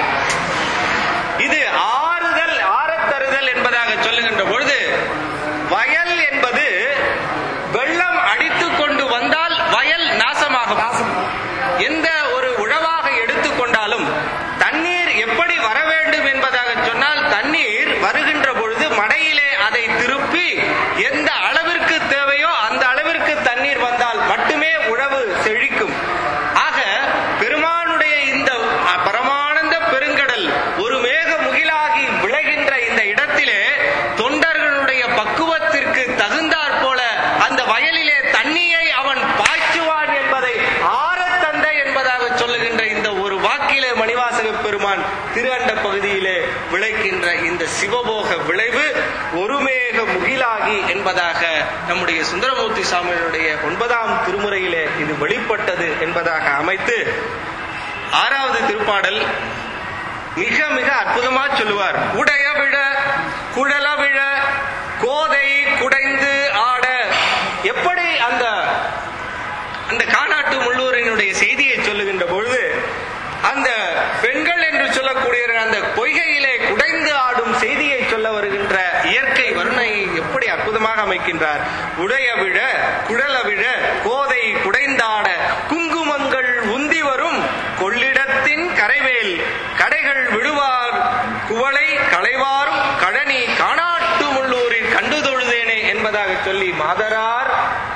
A: இது ஆறுதல் ஆரத்தருதல் என்பதாக சொல்லுகின்ற பொழுது வயல் என்பது வெள்ளம் அடித்துக் கொண்டு வந்தால் வயல் நாசமாகும் எந்த ஒரு உழவாக எடுத்துக்கொண்டாலும் தண்ணீர் எப்படி வர வேண்டும் என்பதாக சொன்னால் தண்ணீர் வருகின்ற பொழுது மடையிலே அதை திருப்பி எந்த அளவிற்கு தேவையோ அந்த அளவிற்கு தண்ணீர் வந்தால் மட்டுமே உழவு செழிக்கும் ஆக பெருமானுடைய இந்த பரமானந்த பெருங்கடல் ஒரு மேக முகிலாகி விளைகின்ற இந்த இடத்திலே தொண்டர்களுடைய பக்குவத்திற்கு தகுந்தாற் போல அந்த வயலிலே தண்ணியை அவன் பாய்ச்சுவான் என்பதை ஆரத்தந்தை என்பதாக சொல்லுகின்ற இந்த ஒரு வாக்கிலே மணிவாசக பெருமான் திருஅண்ட பகுதியிலே விளைக்கின்ற இந்த சிவபோக விளைவு ஒருமேக முகிலாகி என்பதாக நம்முடைய சுந்தரமூர்த்தி சாமியினுடைய ஒன்பதாம் திருமுறையிலே இது வெளிப்பட்டது என்பதாக அமைத்து ஆறாவது திருப்பாடல் மிக மிக அற்புதமா சொல்லுவார் உடைய விழ குழல விழ கோதை குடைந்து ஆட எப்படி அந்த அந்த காணாட்டு முள்ளூரினுடைய செய்தியை சொல்லுகின்ற பொழுது அந்த பெண்கள் என்று சொல்லக்கூடிய அந்த பொய்கையிலே குடைந்து ஆடும் செய்தியை சொல்ல வருகின்ற இயற்கை வர்ணையை எப்படி அற்புதமாக அமைக்கின்றார் உடைய விழ குழல விழ கோதை குடைந்தாட குங்குமங்கள் உந்தி வரும் கொள்ளிடத்தின் கரைவேல் கடைகள் விடுவார் குவளை களைவாரும் கழனி காணாட்டு முள்ளூரில் கண்டு தொழுதேனே என்பதாக சொல்லி மாதரார்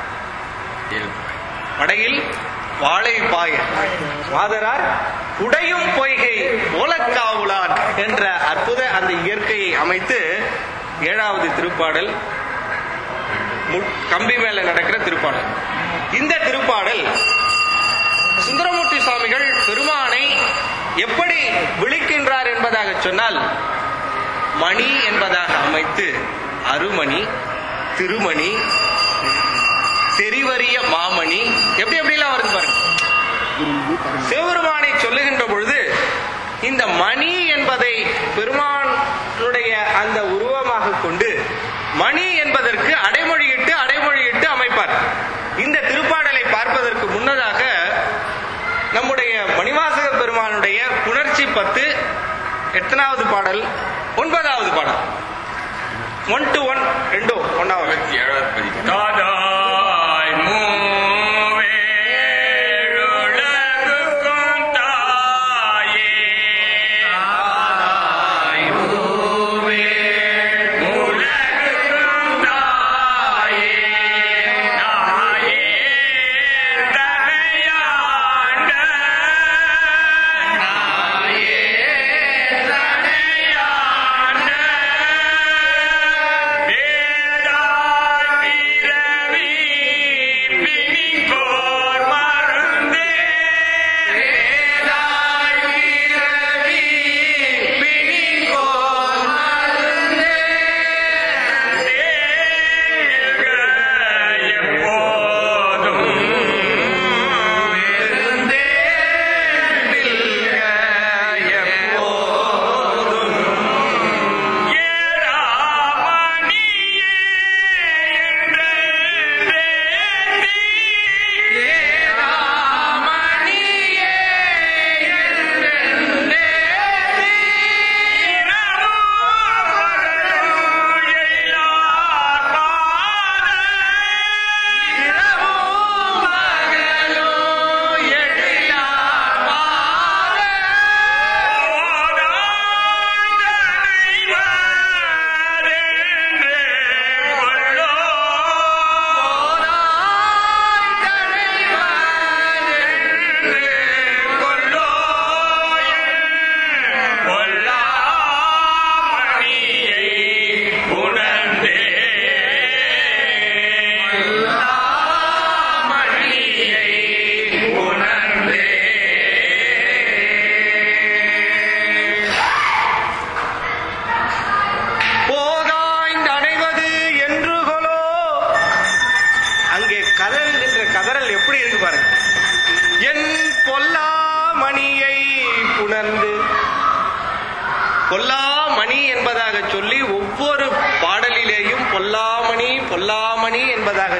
A: படையில் வாழை பாய மாதரார் உடையும் பொய்கை ஓலக்காவுளான் என்ற அற்புத அந்த இயற்கையை அமைத்து ஏழாவது திருப்பாடல் மு- கம்பி மேல நடக்கிற திருப்பாடல் இந்த திருப்பாடல் சுந்தரமூர்த்தி சுவாமிகள் பெருமானை எப்படி விழிக்கின்றார் என்பதாக சொன்னால் மணி என்பதாக அமைத்து அருமணி திருமணி தெரிவறிய மாமணி எப்படி எப்படிலாம் வருது பாருங்க சிவபெருமானை சொல்லுகின்ற பொழுது இந்த மணி என்பதை பெருமானுடைய அந்த உருவமாக கொண்டு மணி என்பதற்கு அடைமொழியிட்டு அடைமொழியிட்டு அமைப்பார் இந்த திருப்பாடலை பார்ப்பதற்கு முன்னதாக நம்முடைய மணிவாசக பெருமானுடைய புணர்ச்சி பத்து எத்தனாவது பாடல் ஒன்பதாவது பாடல் ஒன் டு ஒன் ரெண்டோ ஒன்னாவது
B: தாதாய் மூவேழுலகுக்கும் தாயே உலகுக்கும் தாயே நாயே தனையாண்ட நாயே தனையாண்ட வேதாய் வீர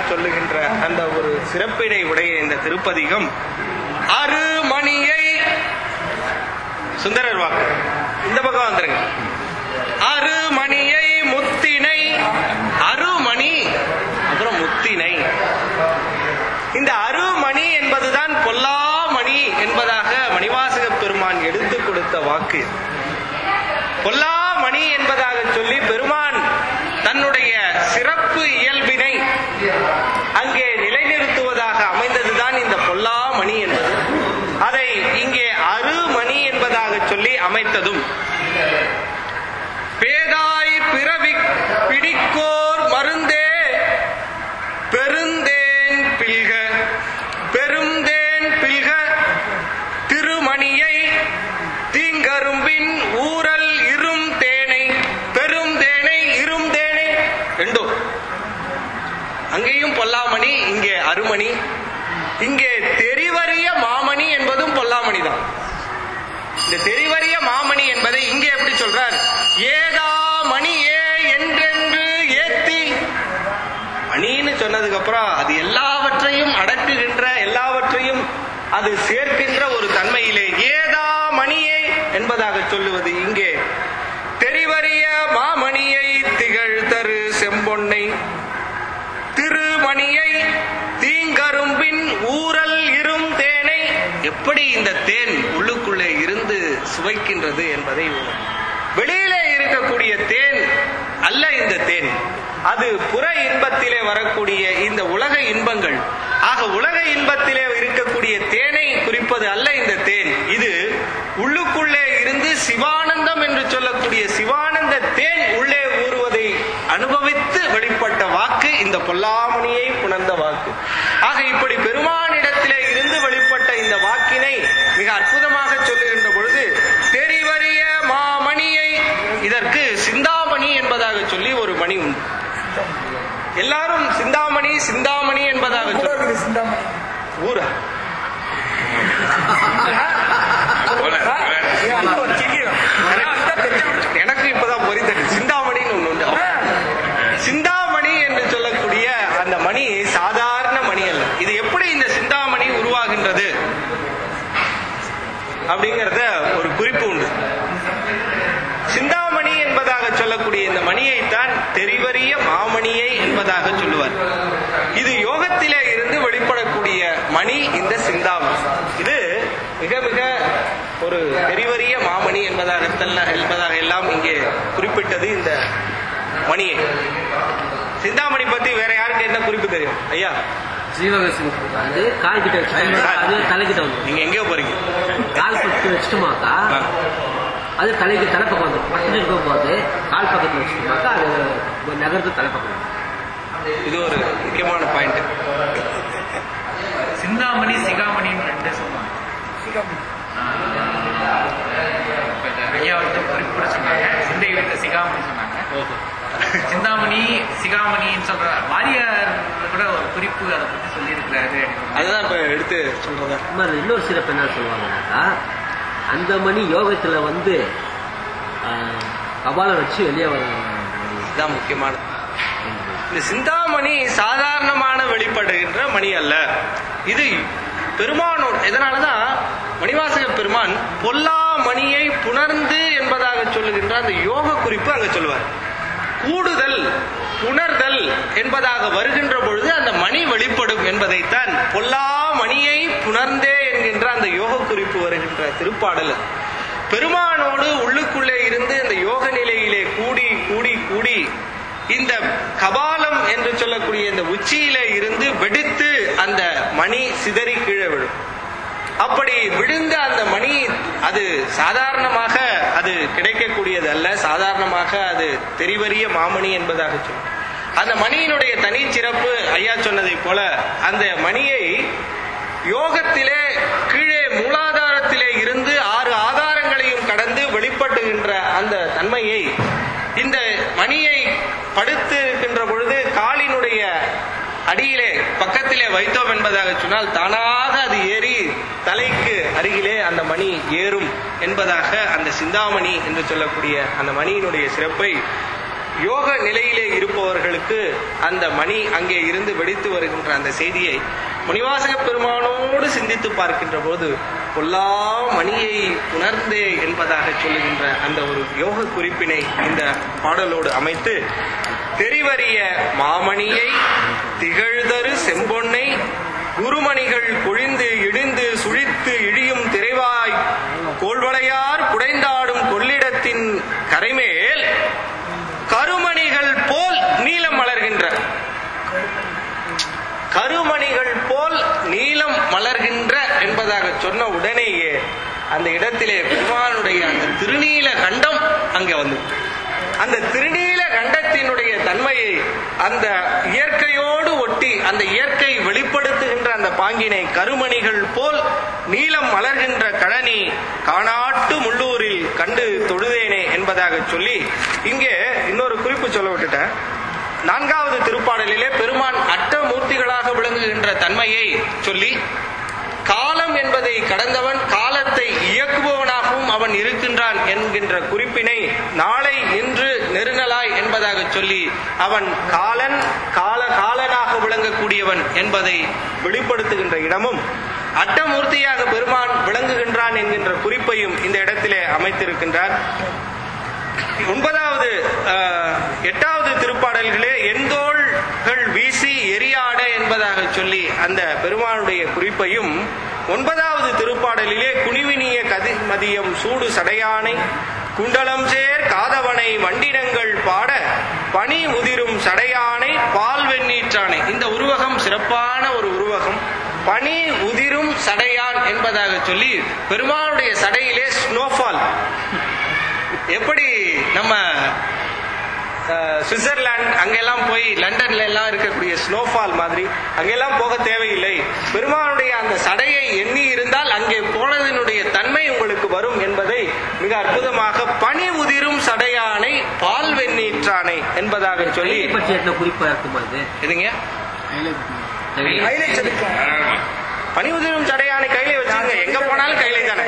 A: சொல்லுகின்ற அந்த ஒரு சிறப்பினை உடைய இந்த திருப்பதிகம் அருமணியை சுந்தரர் வாக்கு இந்த பக்கம் வந்துருங்க அருமணியை முத்தினை அருமணி அப்புறம் முத்தினை இந்த அருமணி என்பதுதான் பொல்லாமணி என்பதாக மணிவாசக பெருமான் எடுத்து கொடுத்த வாக்கு பொல்லாமணி என்பதாக சொல்லி பெருமான் தன்னுடைய சிறப்பு இயல்பினை அங்கே நிலைநிறுத்துவதாக அமைந்ததுதான் இந்த பொல்லாமணி என்பது அதை இங்கே அருமணி என்பதாக சொல்லி அமைத்ததும் பேதாய் பிறவி பிடிக்கோர் மருந்தே பெருந்தேன் பில்க பெருந்தேன் பில்க திருமணியை தீங்கரும்பின் ஊரல் இரும் தேனை பெரும் தேனை இரும் தேனை ரெண்டும் அங்கேயும் பொல்லாமணி இங்கே அருமணி இங்கே தெரிவறிய மாமணி என்பதும் பொல்லாமணி தான் இந்த தெரிவறிய மாமணி என்பதை இங்கே எப்படி சொல்றார் ஏதா மணி ஏ என்றென்று ஏத்தி மணின்னு சொன்னதுக்கு அப்புறம் அது எல்லாவற்றையும் அடக்குகின்ற எல்லாவற்றையும் அது சேர்க்கின்ற ஒரு தன்மையிலே ஏதா மணியே என்பதாக சொல்லுவது இங்கே தெரிவறிய மாமணியை திகழ் தரு செம்பொன்னை திருமணியை தீங்கரும்பின் ஊரல் இரும் தேனை எப்படி இந்த தேன் உள்ளுக்குள்ளே இருந்து சுவைக்கின்றது என்பதை உணரும். வெளியிலே இருக்கக்கூடிய தேன் அல்ல இந்த தேன் அது புற இன்பத்திலே வரக்கூடிய இந்த உலக இன்பங்கள் ஆக உலக இன்பத்திலே இருக்கக்கூடிய தேனை குறிப்பது அல்ல இந்த தேன் இது உள்ளுக்குள்ளே இருந்து சிவானந்தம் என்று சொல்லக்கூடிய சிவானந்த தேன் உள்ளே ஊறுவதை அனுபவித்து வெளிப்பட்ட வாக்கு இந்த பொல்லாமணியை புணர்ந்த வாக்கு ஆக இப்படி பெருமானிடத்திலே இருந்து வெளிப்பட்ட இந்த வாக்கினை மிக அற்புதமாக சொல்லுகின்ற பொழுது தெரிவறிய மாமணியை இதற்கு சிந்தாமணி என்பதாக சொல்லி ஒரு மணி உண்டு எல்லாரும் சிந்தாமணி சிந்தாமணி என்பதாக சொல்லி ஊரா எனக்கு இப்பதான் பொறித்தது சிந்தாமணின்னு ஒண்ணு உண்டு சிந்தாமணி என்று சொல்லக்கூடிய அந்த மணி சாதாரண மணி அல்ல இது எப்படி இந்த சிந்தாமணி உருவாகின்றது அப்படிங்கறத ஒரு குறிப்பு உண்டு சிந்தாமணி என்பதாக சொல்லக்கூடிய இந்த மணியைத்தான் தெரிவறிய மாமணியை என்பதாக சொல்லுவார் இது யோகத்திலே இருந்து வெளிப்படக்கூடிய மணி இந்த சிந்தாமணி இது மிக மிக ஒரு தெரிவறிய மாமணி என்பதாக என்பதாக எல்லாம் இங்கே குறிப்பிட்டது இந்த மணியை சிந்தாமணி பத்தி வேற யாருக்கு என்ன குறிப்பு தெரியும் ஐயா
E: ஜீவகசினி அது கால் கிட்ட வச்சுட்டோம்னா அது தலைக்கிட்ட வந்துடும்
A: நீங்க எங்கேயோ போறீங்க
E: கால் பக்கத்து வச்சுட்டோமாக்கா அது தலைக்கு தலைப்பக்கம் வந்துடும் பட்டு இருக்கும் போது கால் பக்கத்துல வச்சுட்டோமாக்கா அது நகர்ந்து தலைப்பக்கம் வந்துடும்.
A: இது ஒரு முக்கியமான பாயிண்ட்
C: சிந்தாமணி சிகாமணின்னு ரெண்டு சொல்லுவாங்க இப்ப இந்த ஐயா வந்து குறிப்பிட சொன்னாங்க சிந்தை வைத்த சிகாமணி சொன்னாங்க சிந்தாமணி சிகாமணின்னு சொல்ற வாரியார் கூட ஒரு குறிப்பு அதை பத்தி சொல்லியிருக்கிறாரு
A: அதுதான் இப்ப எடுத்து சொல்றதா
E: அம்மா, அதுல இன்னொரு சிறப்பு என்ன சொல்லுவாங்கன்னாக்கா அந்த மணி யோகத்துல வந்து ஆஹ், கபாலம் வச்சு வெளியே வர
A: இதுதான் முக்கியமானது இந்த சிந்தாமணி சாதாரணமான வெளிப்படுகின்ற மணி அல்ல இது பெருமானோர் இதனாலதான் மணிவாசக பெருமான் பொல்லா மணியை புணர்ந்து என்பதாக சொல்லுகின்ற அந்த யோக குறிப்பு அங்க சொல்லுவார் கூடுதல் புணர்தல் என்பதாக வருகின்ற பொழுது அந்த மணி வெளிப்படும் என்பதைத்தான் பொல்லா மணியை புணர்ந்தே என்கின்ற அந்த யோக குறிப்பு வருகின்ற திருப்பாடல் அது. பெருமானோடு உள்ளுக்குள்ளே இருந்து அந்த யோக நிலையிலே கூடி கூடி கூடி இந்த கபாலம் என்று சொல்லக்கூடிய இந்த உச்சியிலே இருந்து வெடித்து அந்த மணி சிதறி கீழே விழும் அப்படி விழுந்த அந்த மணி அது சாதாரணமாக அது கிடைக்கக்கூடியது அல்ல சாதாரணமாக அது தெரிவறிய மாமணி என்பதாக சொல்லும் அந்த மணியினுடைய தனி சிறப்பு ஐயா சொன்னதைப் போல அந்த மணியை யோகத்திலே கீழே மூலாதாரத்திலே இருந்து ஆறு ஆதாரங்களையும் கடந்து வெளிப்படுகின்ற அந்த தன்மையை இந்த மணியை படுத்து இருக்கின்ற பொழுது காலினுடைய அடியிலே பக்கத்திலே வைத்தோம் என்பதாக சொன்னால் தானாக அது ஏறி தலைக்கு அருகிலே அந்த மணி ஏறும் என்பதாக அந்த சிந்தாமணி என்று சொல்லக்கூடிய அந்த மணியினுடைய சிறப்பை யோக நிலையிலே இருப்பவர்களுக்கு அந்த மணி அங்கே இருந்து வெடித்து வருகின்ற அந்த செய்தியை முனிவாசக பெருமானோடு சிந்தித்து பார்க்கின்ற போது பொல்லா மணியை உணர்ந்தே என்பதாக சொல்லுகின்ற அந்த ஒரு யோக குறிப்பினை இந்த பாடலோடு அமைத்து தெரிவறிய மாமணியை திகழ்தரு செம்பொன்னை குருமணிகள் பொழிந்து இடிந்து சுழித்து இழியும் திரைவாய் கோள்வளையார் புடைந்தாடும் கொள்ளிடத்தின் கரைமேல் கருமணிகள் போல் நீலம் மலர்கின்ற கருமணிகள் போல் நீலம் மலர்கின்ற என்பதாக சொன்ன உடனேயே அந்த இடத்திலே பெருமானுடைய அந்த திருநீல கண்டம் அங்கே வந்து அந்த திருநீல கண்டத்தினுடைய தன்மையை அந்த இயற்கையோடு ஒட்டி அந்த இயற்கை வெளிப்படுத்துகின்ற அந்த பாங்கினை கருமணிகள் போல் நீலம் மலர்கின்ற கழனி காணாட்டு முள்ளூரில் கண்டு தொழுதேனே என்பதாக சொல்லி இங்கே இன்னொரு குறிப்பு சொல்ல விட்டுட்டேன் நான்காவது திருப்பாடலிலே பெருமான் அட்டமூர்த்திகளாக விளங்குகின்ற தன்மையை சொல்லி காலம் என்பதை கடந்தவன் காலத்தை இயக்குபவனாகவும் அவன் இருக்கின்றான் என்கின்ற குறிப்பினை நாளை இன்று நெருங்கலாய் என்பதாக சொல்லி அவன் காலன் கால காலனாக விளங்கக்கூடியவன் என்பதை வெளிப்படுத்துகின்ற இடமும் அட்டமூர்த்தியாக பெருமான் விளங்குகின்றான் என்கின்ற குறிப்பையும் இந்த இடத்திலே அமைத்திருக்கின்றார் ஒன்பதாவது அஹ், எட்டாவது திருப்பாடல்களே எந்தோள்கள் வீசி எரியாட என்பதாக சொல்லி அந்த பெருமானுடைய குறிப்பையும் ஒன்பதாவது திருப்பாடலிலே குனிவினிய கதிமதியம் சூடு சடையானை குண்டலம் சேர் காதவனை வண்டினங்கள் பாட பனி உதிரும் சடையானை பால் வெண்ணீற்றானை இந்த உருவகம் சிறப்பான ஒரு உருவகம் பனி உதிரும் சடையான் என்பதாக சொல்லி பெருமானுடைய சடையிலே ஸ்னோஃபால் எப்படி நம்ம அஹ், சுவிட்சர்லாந்து அங்கெல்லாம் போய் லண்டன்ல எல்லாம் இருக்கக்கூடிய ஸ்னோஃபால் மாதிரி அங்கெல்லாம் போக தேவையில்லை பெருமானுடைய அந்த சடையை எண்ணி இருந்தால் அங்கே போனதனுடைய தன்மை உங்களுக்கு வரும் என்பதை மிக அற்புதமாக பனி உதிரும் சடையானை பால் வெண்ணீற்றானை என்பதாக சொல்லி
E: கையை பற்றி என்ன குறிப்பா இருக்குமா இது
A: எதுங்க
E: கையை-
A: பனி உதிரும் சடையானை கையில வச்சுங்க எங்க போனாலும் கையில தானே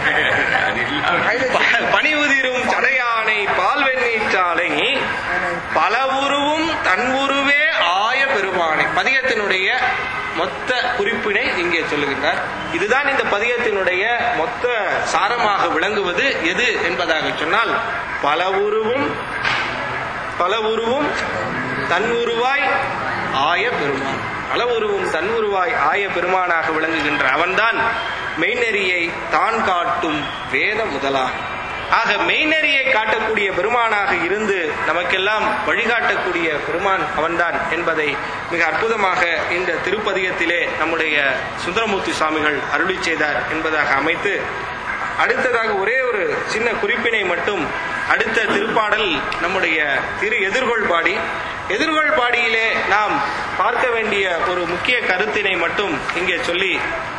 A: ப- பனி உதிரும் சடையானை பால் வெண்ணீற்றாலை பல உருவும் தன் உருவே ஆய பெருமானை பதிகத்தினுடைய மொத்த குறிப்பினை இங்கே சொல்லுகின்றார் இதுதான் இந்த பதிகத்தினுடைய மொத்த சாரமாக விளங்குவது எது என்பதாக சொன்னால் பல உருவும் பல உருவும் தன் உருவாய் ஆய பெருமான் பல உருவும் தன் உருவாய் ஆய பெருமானாக விளங்குகின்ற அவன்தான் மெய்நெறியை தான் காட்டும் வேத முதலான் ஆக மெய்நெறியை காட்டக்கூடிய பெருமானாக இருந்து நமக்கெல்லாம் வழிகாட்டக்கூடிய பெருமான் அவன்தான் என்பதை மிக அற்புதமாக இந்த திருப்பதிகத்திலே நம்முடைய சுந்தரமூர்த்தி சுவாமிகள் அருளி செய்தார் என்பதாக அமைத்து அடுத்ததாக ஒரே ஒரு சின்ன குறிப்பினை மட்டும் அடுத்த திருப்பாடல் நம்முடைய திரு எதிர்கொள் பாடி எதிர்கொள் பாடியிலே நாம் பார்க்க வேண்டிய ஒரு முக்கிய கருத்தினை மட்டும் இங்கே சொல்லி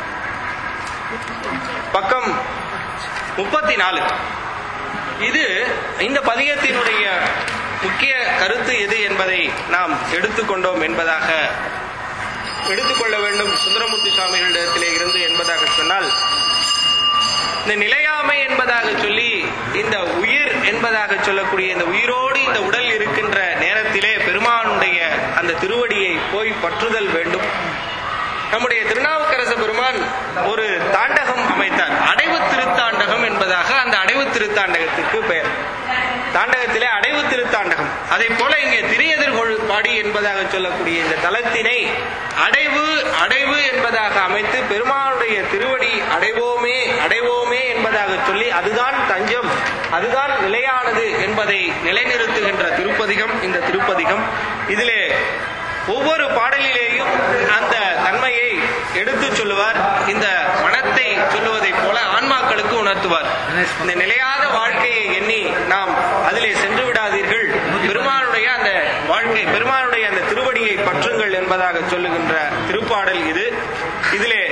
A: பக்கம் முப்பத்தி நாலு இது இந்த பதிகத்தினுடைய முக்கிய கருத்து எது என்பதை நாம் எடுத்துக்கொண்டோம் என்பதாக எடுத்துக்கொள்ள வேண்டும் சுந்தரமூர்த்தி சுவாமிகளிடத்திலே இருந்து என்பதாக சொன்னால் இந்த நிலையாமை என்பதாக சொல்லி இந்த உயிர் என்பதாக சொல்லக்கூடிய இந்த உயிரோடு இந்த உடல் இருக்கின்ற நேரத்திலே பெருமானுடைய அந்த திருவடியை போய் பற்றுதல் வேண்டும் நம்முடைய திருநாவுக்கரச பெருமான் ஒரு தாண்டகம் அமைத்தார் அடைவு திருத்தாண்டகம் என்பதாக அந்த அடைவு திருத்தாண்டகத்துக்கு பெயர் தாண்டகத்திலே அடைவு திருத்தாண்டகம் அதை போல இங்கே திரியெதிர்கொள் பாடி என்பதாக சொல்லக்கூடிய இந்த தலத்தினை அடைவு அடைவு என்பதாக அமைத்து பெருமானுடைய திருவடி அடைவோமே அடைவோமே என்பதாக சொல்லி அதுதான் தஞ்சம் அதுதான் நிலையானது என்பதை நிலைநிறுத்துகின்ற திருப்பதிகம் இந்த திருப்பதிகம் இதிலே ஒவ்வொரு பாடலிலேயும் அந்த தன்மையை எடுத்து சொல்லுவார் இந்த மனத்தை சொல்லுவதைப் போல ஆன்மாக்களுக்கு உணர்த்துவார் இந்த நிலையாத வாழ்க்கையை எண்ணி நாம் அதிலே சென்று விடாதீர்கள் பெருமானுடைய அந்த வாழ்க்கை பெருமானுடைய அந்த திருவடியை பற்றுங்கள் என்பதாக சொல்லுகின்ற திருப்பாடல் இது இதிலே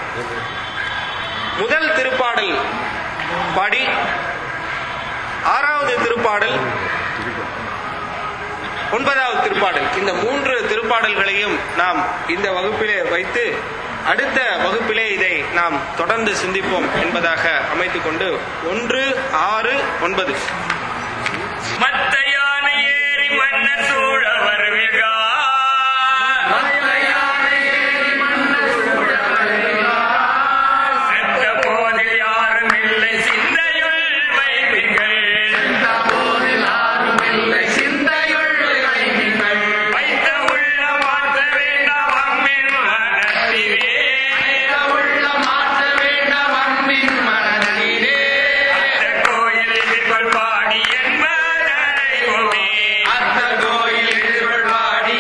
A: முதல் திருப்பாடல் பாடி ஆறாவது திருப்பாடல் ஒன்பதாவது திருப்பாடல் இந்த மூன்று திருப்பாடல்களையும் நாம் இந்த வகுப்பிலே வைத்து அடுத்த வகுப்பிலே இதை நாம் தொடர்ந்து சிந்திப்போம் என்பதாக அமைத்துக் கொண்டு ஒன்று ஆறு ஒன்பது
B: மத்த யானை ஏறி மன்னர் சூழ வருவீர்கள் செத்த போதில் யாரும் இல்லை சிந்தையுள் வைப்பீர்கள் வைத்த உள்ள மாற்ற வேண்டாம் அம்மின் மனத்திலே அந்த கோயில் எதிர்கொள் பாடி என்பதனை ஓவி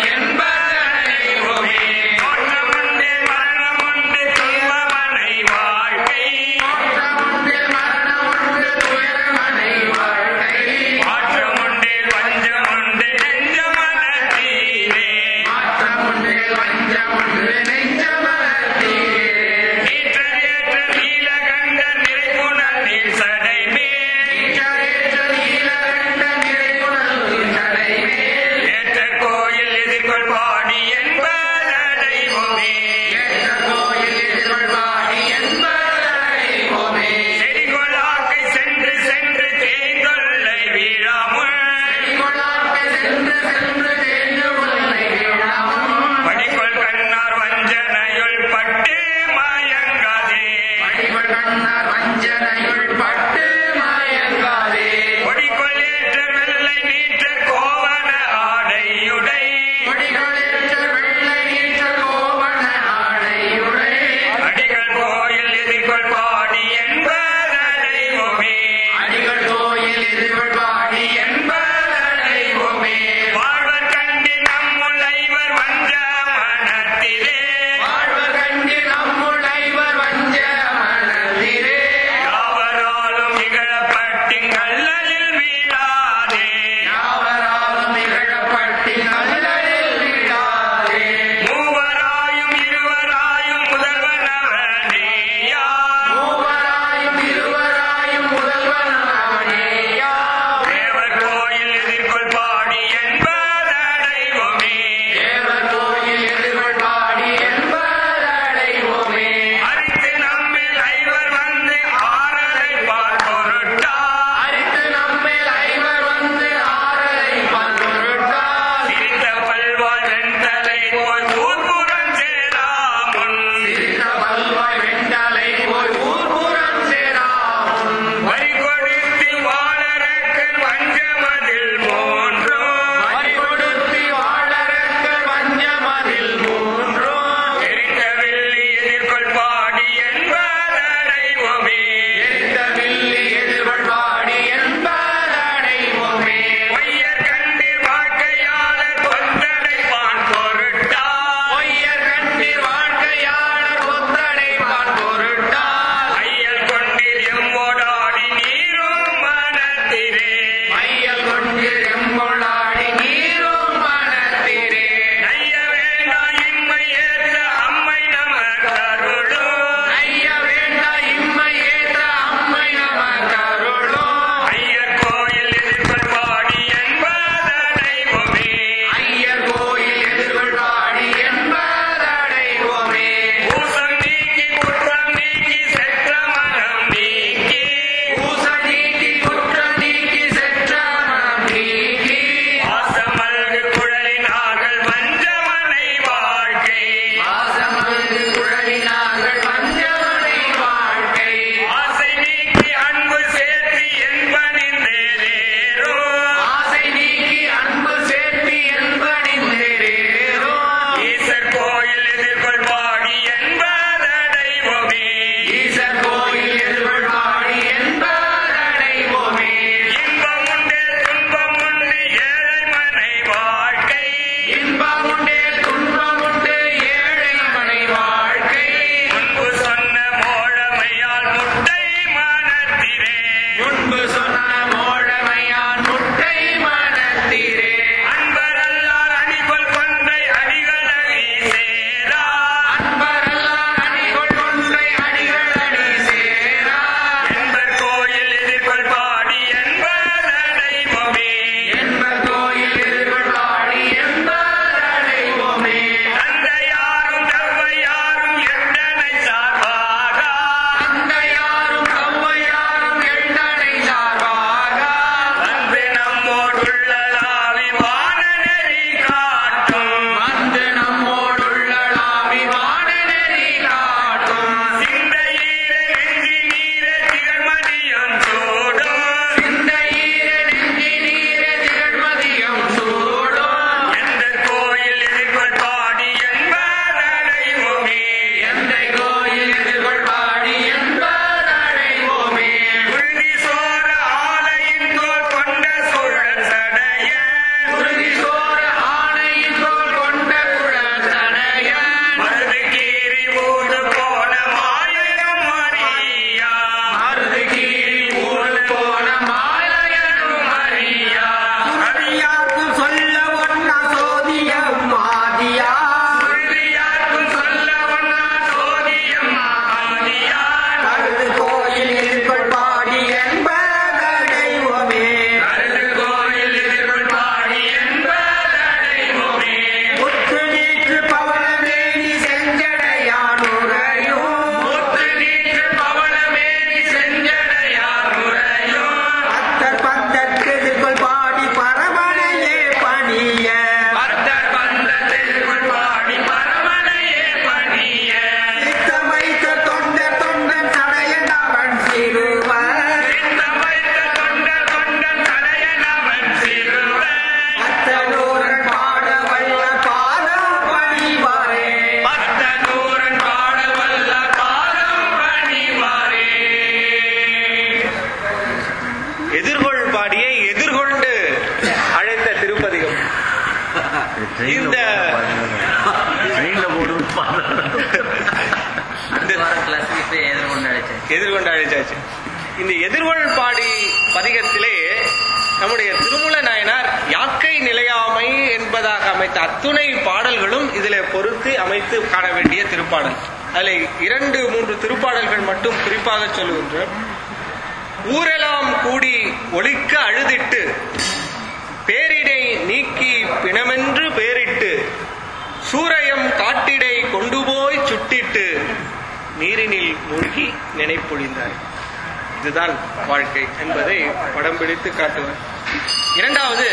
E: அசிங்கத்தை எதிர்கொண்டு அழைச்சாச்சு
A: எதிர்கொண்டு அழைச்சாச்சு இந்த எதிர்கொள் பாடி பதிகத்திலே நம்முடைய திருமூல நாயனார் யாக்கை நிலையாமை என்பதாக அமைத்த அத்துணை பாடல்களும் இதிலே பொருத்தி அமைத்து காண வேண்டிய திருப்பாடல் அதுல இரண்டு மூன்று திருப்பாடல்கள் மட்டும் குறிப்பாக சொல்லுகின்றோம் ஊரெல்லாம் கூடி ஒழிக்க அழுதிட்டு பேரிடை நீக்கி பிணமென்று பேரிட்டு சூரையம் காட்டிடை கொண்டு போய் சுட்டிட்டு நீரினில் மூழ்கி நினைப்பொழிந்தார் இதுதான் வாழ்க்கை என்பதை படம் பிடித்து காட்டுவார் இரண்டாவது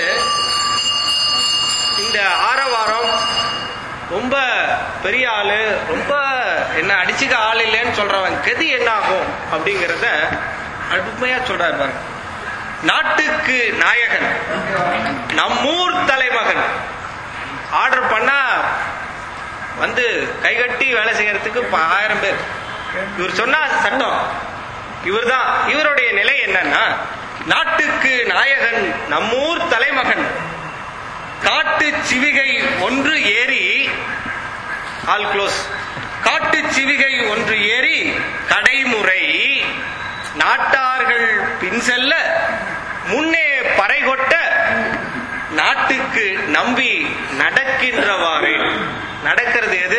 A: இந்த ஆரவாரம் ரொம்ப பெரிய ஆளு ரொம்ப என்ன அடிச்சுக்க ஆள் இல்லைன்னு சொல்றவன் கதி என்ன ஆகும் அப்படிங்கிறத அருமையா சொல்றாரு பாருங்க நாட்டுக்கு நாயகன் நம்மூர் தலைமகன் ஆர்டர் பண்ணா வந்து கைகட்டி வேலை செய்யறதுக்கு ப- ஆயிரம் பேர் இவர் சொன்னா சட்டம் இவர்தான் இவருடைய நிலை என்னன்னா நாட்டுக்கு நாயகன் நம்மூர் தலைமகன் காட்டு சிவிகை ஒன்று ஏறி ஆல் க்ளோஸ் காட்டு சிவிகை ஒன்று ஏறி கடைமுறை நாட்டார்கள் பின் செல்ல முன்னே பறை கொட்ட நாட்டுக்கு நம்பி நடக்கின்றவாறு நடக்கிறது எது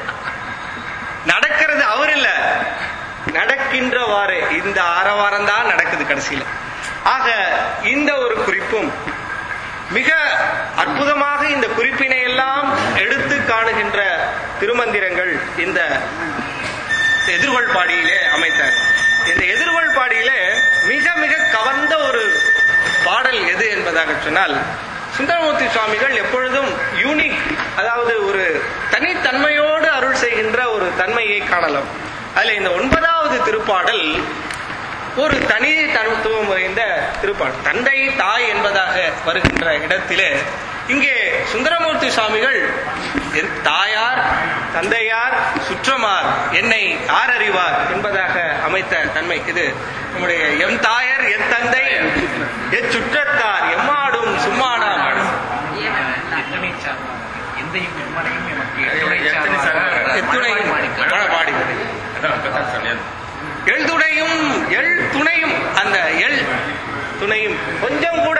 A: நடக்கிறது அவர் இல்ல நடக்கின்றவாறு இந்த ஆரவாரம் தான் நடக்குது கடைசியில ஆக இந்த ஒரு குறிப்பும் மிக அற்புதமாக இந்த குறிப்பினை எல்லாம் எடுத்து காணுகின்ற திருமந்திரங்கள் இந்த எதிர்கொள் பாடியிலே அமைத்தார் இந்த எதிர்கொள் பாடியிலே மிக மிக கவர்ந்த ஒரு பாடல் எது என்பதாக சொன்னால் சுந்தரமூர்த்தி சுவாமிகள் எப்பொழுதும் யூனிக் அதாவது ஒரு தனித்தன்மையோடு அருள் செய்கின்ற ஒரு தன்மையை காணலாம் அதுல இந்த ஒன்பதாவது திருப்பாடல் ஒரு தனி தனித்துவம் வாய்ந்த திருப்பாடல் தந்தை தாய் என்பதாக வருகின்ற இடத்திலே இங்கே சுந்தரமூர்த்தி சுவாமிகள் என் தாயார் தந்தையார் சுற்றமார் என்னை யார் அறிவார் என்பதாக அமைத்த தன்மை இது நம்முடைய எம் தாயர் என் தந்தை என் சுற்றத்தார் எம்மாடும் சும்மாடாம்
C: எத்தனை சார்பாக எந்தையும் எம்மனையும் எமக்கு எத்துணை
B: எத்தனை சார்பாக?
A: எத்துணையும் மழபாடி
B: அதான் அப்பதான் சொன்னேன்
A: எழுதுணையும் எள் துணையும் அந்த எள் துணையும் கொஞ்சம் கூட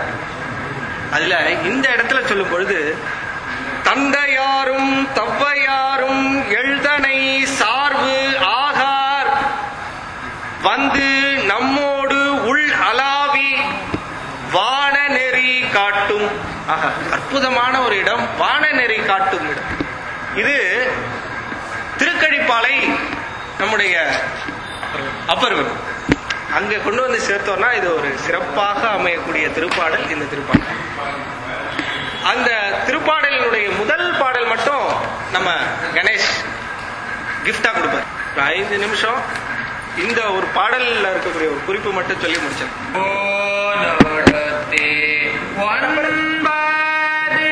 A: அதுல இந்த இடத்துல சொல்லும் பொழுது தந்தையாரும் தவ்வையாரும் எழுதனை சார்பு ஆகார் வந்து நம்மோடு உள் அலாவி வான நெறி காட்டும் ஆஹா அற்புதமான ஒரு இடம் வான நெறி காட்டும் இடம் இது திருக்கடிப்பாலை நம்முடைய அப்பர்வன் அங்க கொண்டு வந்து சேர்த்தோம்னா இது ஒரு சிறப்பாக அமையக்கூடிய திருப்பாடல் இந்த திருப்பாடல் அந்த திருப்பாடலினுடைய முதல் பாடல் மட்டும் நம்ம கணேஷ் கிஃப்டா கொடுப்பார் ஒரு ஐந்து நிமிஷம் இந்த ஒரு பாடல்ல இருக்கக்கூடிய ஒரு குறிப்பு மட்டும் சொல்லி முடிச்சேன்
C: போனோடத்தே ஒன்பது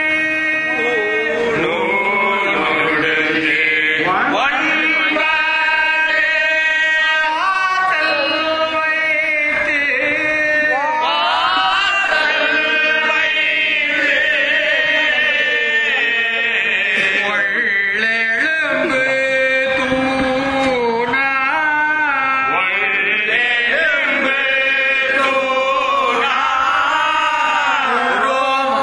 C: கொள்ளெழும்பு தூணா ரோம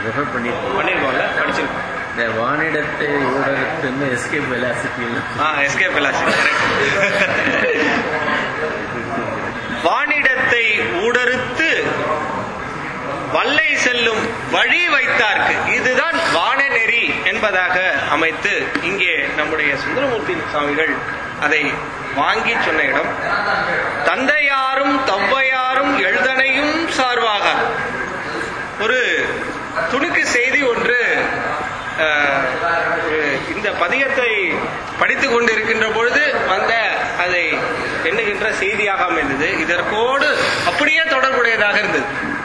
D: ரெஃபர் பண்ணியிருக்கோம்
A: பண்ணிருக்கோம்ல படிச்சிருக்கோம்
D: இந்த வானிடத்தை ஊடகத்துன்னு எஸ்கேப் வெலாசிட்டியில்
A: ஆ எஸ்கே பிலாசி வானிடத்தை ஊடறுத்து வல்லை செல்லும் வழி வைத்தார்க்கு இதுதான் வானநெறி என்பதாக அமைத்து இங்கே நம்முடைய சுந்தரமூர்த்தி சுவாமிகள் அதை வாங்கி சொன்ன இடம் தந்தையாரும் தவ்வையாரும் எழுதனையும் சார்வாக ஒரு துணுக்கு செய்தி ஒன்று அஹ், ஒரு இந்த பதிகத்தை படித்துக் கொண்டிருக்கின்ற பொழுது வந்த அதை எண்ணுகின்ற செய்தியாக அமைந்தது இதற்கோடு அப்படியே தொடர்புடையதாக இருந்தது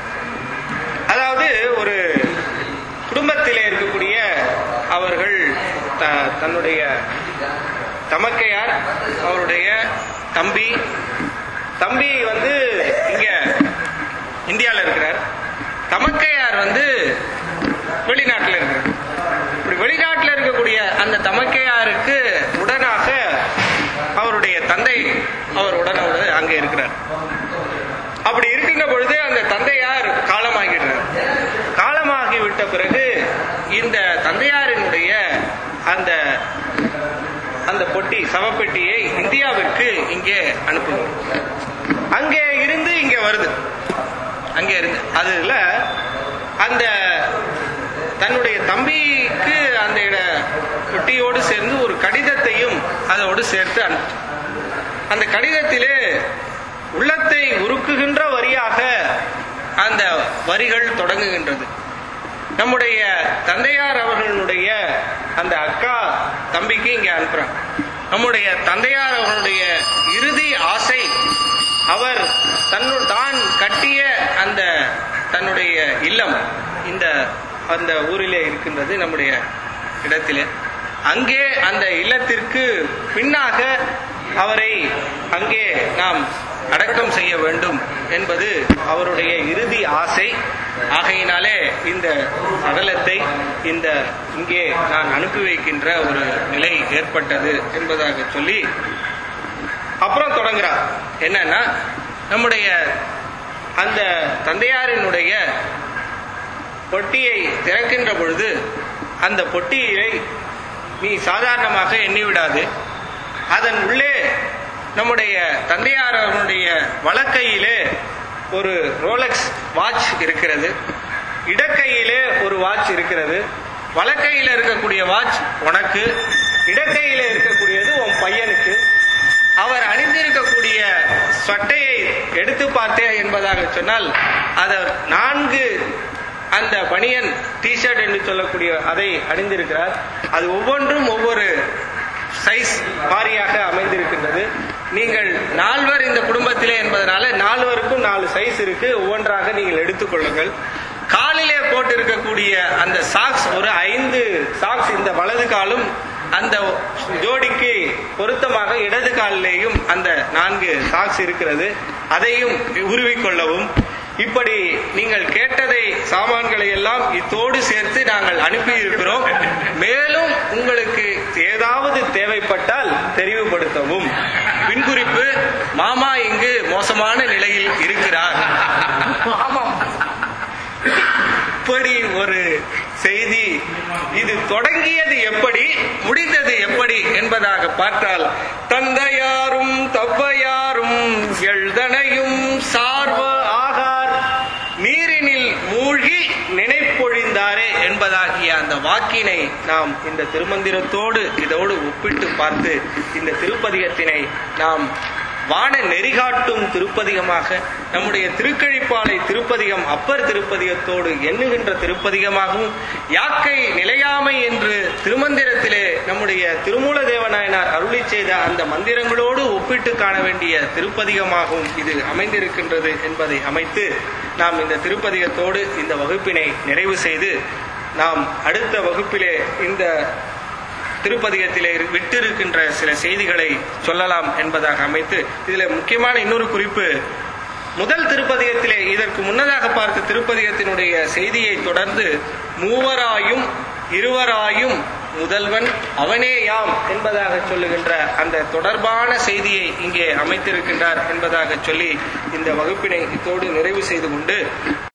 A: அதாவது ஒரு குடும்பத்திலே இருக்கக்கூடிய அவர்கள் த- தன்னுடைய தமக்கையார் அவருடைய தம்பி தம்பி வந்து இங்க இந்தியாவில் இருக்கிறார் தமக்கையார் வந்து வெளிநாட்டில் இருக்கிறார் இப்படி வெளிநாட்டில் இருக்கக்கூடிய அந்த தமக்கையாருக்கு உடனாக அவருடைய தந்தை அவர் உடனோடு அங்கே இருக்கிறார் அப்படி இருக்கின்ற பொழுது அந்த தந்தையார் காலமாகிடுறார் காலமாகி விட்ட பிறகு இந்த தந்தையாரினுடைய அந்த அந்த பொட்டி சவப்பெட்டியை இந்தியாவிற்கு இங்கே அனுப்புங்க அங்கே இருந்து இங்க வருது அங்கே இருந்து அதுல அந்த தன்னுடைய தம்பிக்கு அந்த இட பொட்டியோடு சேர்ந்து ஒரு கடிதத்தையும் அதோடு சேர்த்து அனுப்பிச்சு அந்த கடிதத்திலே உள்ளத்தை உருக்குகின்ற வரியாக அந்த வரிகள் தொடங்குகின்றது நம்முடைய தந்தையார் அவர்களுடைய அந்த அக்கா தம்பிக்கு இங்க அனுப்புறான் நம்முடைய தந்தையார் அவர்களுடைய இறுதி ஆசை அவர் தன்னு தான் கட்டிய அந்த தன்னுடைய இல்லம் இந்த அந்த ஊரிலே இருக்கின்றது நம்முடைய இடத்திலே அங்கே அந்த இல்லத்திற்கு பின்னாக அவரை அங்கே நாம் அடக்கம் செய்ய வேண்டும் என்பது அவருடைய இறுதி ஆசை ஆகையினாலே இந்த சடலத்தை இந்த இங்கே நான் அனுப்பி வைக்கின்ற ஒரு நிலை ஏற்பட்டது என்பதாக சொல்லி அப்புறம் தொடங்குறார் என்னன்னா நம்முடைய அந்த தந்தையாரினுடைய பொட்டியை திறக்கின்ற பொழுது அந்த பொட்டியை நீ சாதாரணமாக எண்ணிவிடாது அதன் உள்ளே நம்முடைய தந்தையார் அவர்களுடைய வலக்கையிலே ஒரு ரோலக்ஸ் வாட்ச் இருக்கிறது இடக்கையிலே ஒரு வாட்ச் இருக்கிறது வலக்கையில இருக்கக்கூடிய வாட்ச் உனக்கு இடக்கையில இருக்கக்கூடியது உன் பையனுக்கு அவர் அணிந்திருக்கக்கூடிய சட்டையை எடுத்து பார்த்தே என்பதாக சொன்னால் அவர் நான்கு அந்த பனியன் டிஷர்ட் என்று சொல்லக்கூடிய அதை அணிந்திருக்கிறார் அது ஒவ்வொன்றும் ஒவ்வொரு சைஸ் வாரியாக அமைந்திருக்கின்றது நீங்கள் நால்வர் இந்த குடும்பத்திலே என்பதனால நால்வருக்கும் நாலு சைஸ் இருக்கு ஒவ்வொன்றாக நீங்கள் எடுத்துக்கொள்ளுங்கள் காலிலே போட்டிருக்கக்கூடிய அந்த சாக்ஸ் ஒரு ஐந்து சாக்ஸ் இந்த வலது காலும் அந்த ஜோடிக்கு பொருத்தமாக இடது காலிலேயும் அந்த நான்கு சாக்ஸ் இருக்கிறது அதையும் உருவிக்கொள்ளவும் இப்படி நீங்கள் கேட்டதை சாமான்களை எல்லாம் இத்தோடு சேர்த்து நாங்கள் அனுப்பி இருக்கிறோம் மேலும் உங்களுக்கு ஏதாவது தேவைப்பட்டால் தெரிவுபடுத்தவும் பின்குறிப்பு மாமா இங்கு மோசமான நிலையில் இருக்கிறார் இப்படி ஒரு செய்தி இது தொடங்கியது எப்படி முடிந்தது எப்படி என்பதாக பார்த்தால் தந்தையாரும் தவ்வையாரும் எழுதனையும் சார்வ ஆகார் நீரினில் மூழ்கி நினைப்பொழிந்தாரே என்பதாகிய அந்த வாக்கினை நாம் இந்த திருமந்திரத்தோடு இதோடு ஒப்பிட்டு பார்த்து இந்த திருப்பதிகத்தினை நாம் வான நெறிகாட்டும் திருப்பதிகமாக நம்முடைய திருக்கழிப்பாலை திருப்பதிகம் அப்பர் திருப்பதிகத்தோடு எண்ணுகின்ற திருப்பதிகமாகவும் யாக்கை நிலையாமை என்று திருமந்திரத்திலே நம்முடைய திருமூல தேவநாயனார் அருளி செய்த அந்த மந்திரங்களோடு ஒப்பிட்டு காண வேண்டிய திருப்பதிகமாகவும் இது அமைந்திருக்கின்றது என்பதை அமைத்து நாம் இந்த திருப்பதிகத்தோடு இந்த வகுப்பினை நிறைவு செய்து நாம் அடுத்த வகுப்பிலே இந்த திருப்பதிகத்திலே இரு- விட்டிருக்கின்ற சில செய்திகளை சொல்லலாம் என்பதாக அமைத்து இதுல முக்கியமான இன்னொரு குறிப்பு முதல் திருப்பதிகத்திலே இதற்கு முன்னதாக பார்த்த திருப்பதிகத்தினுடைய செய்தியை தொடர்ந்து மூவராயும் இருவராயும் முதல்வன் அவனேயாம் என்பதாக சொல்லுகின்ற அந்த தொடர்பான செய்தியை இங்கே அமைத்திருக்கின்றார் என்பதாக சொல்லி இந்த வகுப்பினை இத்தோடு நிறைவு செய்து கொண்டு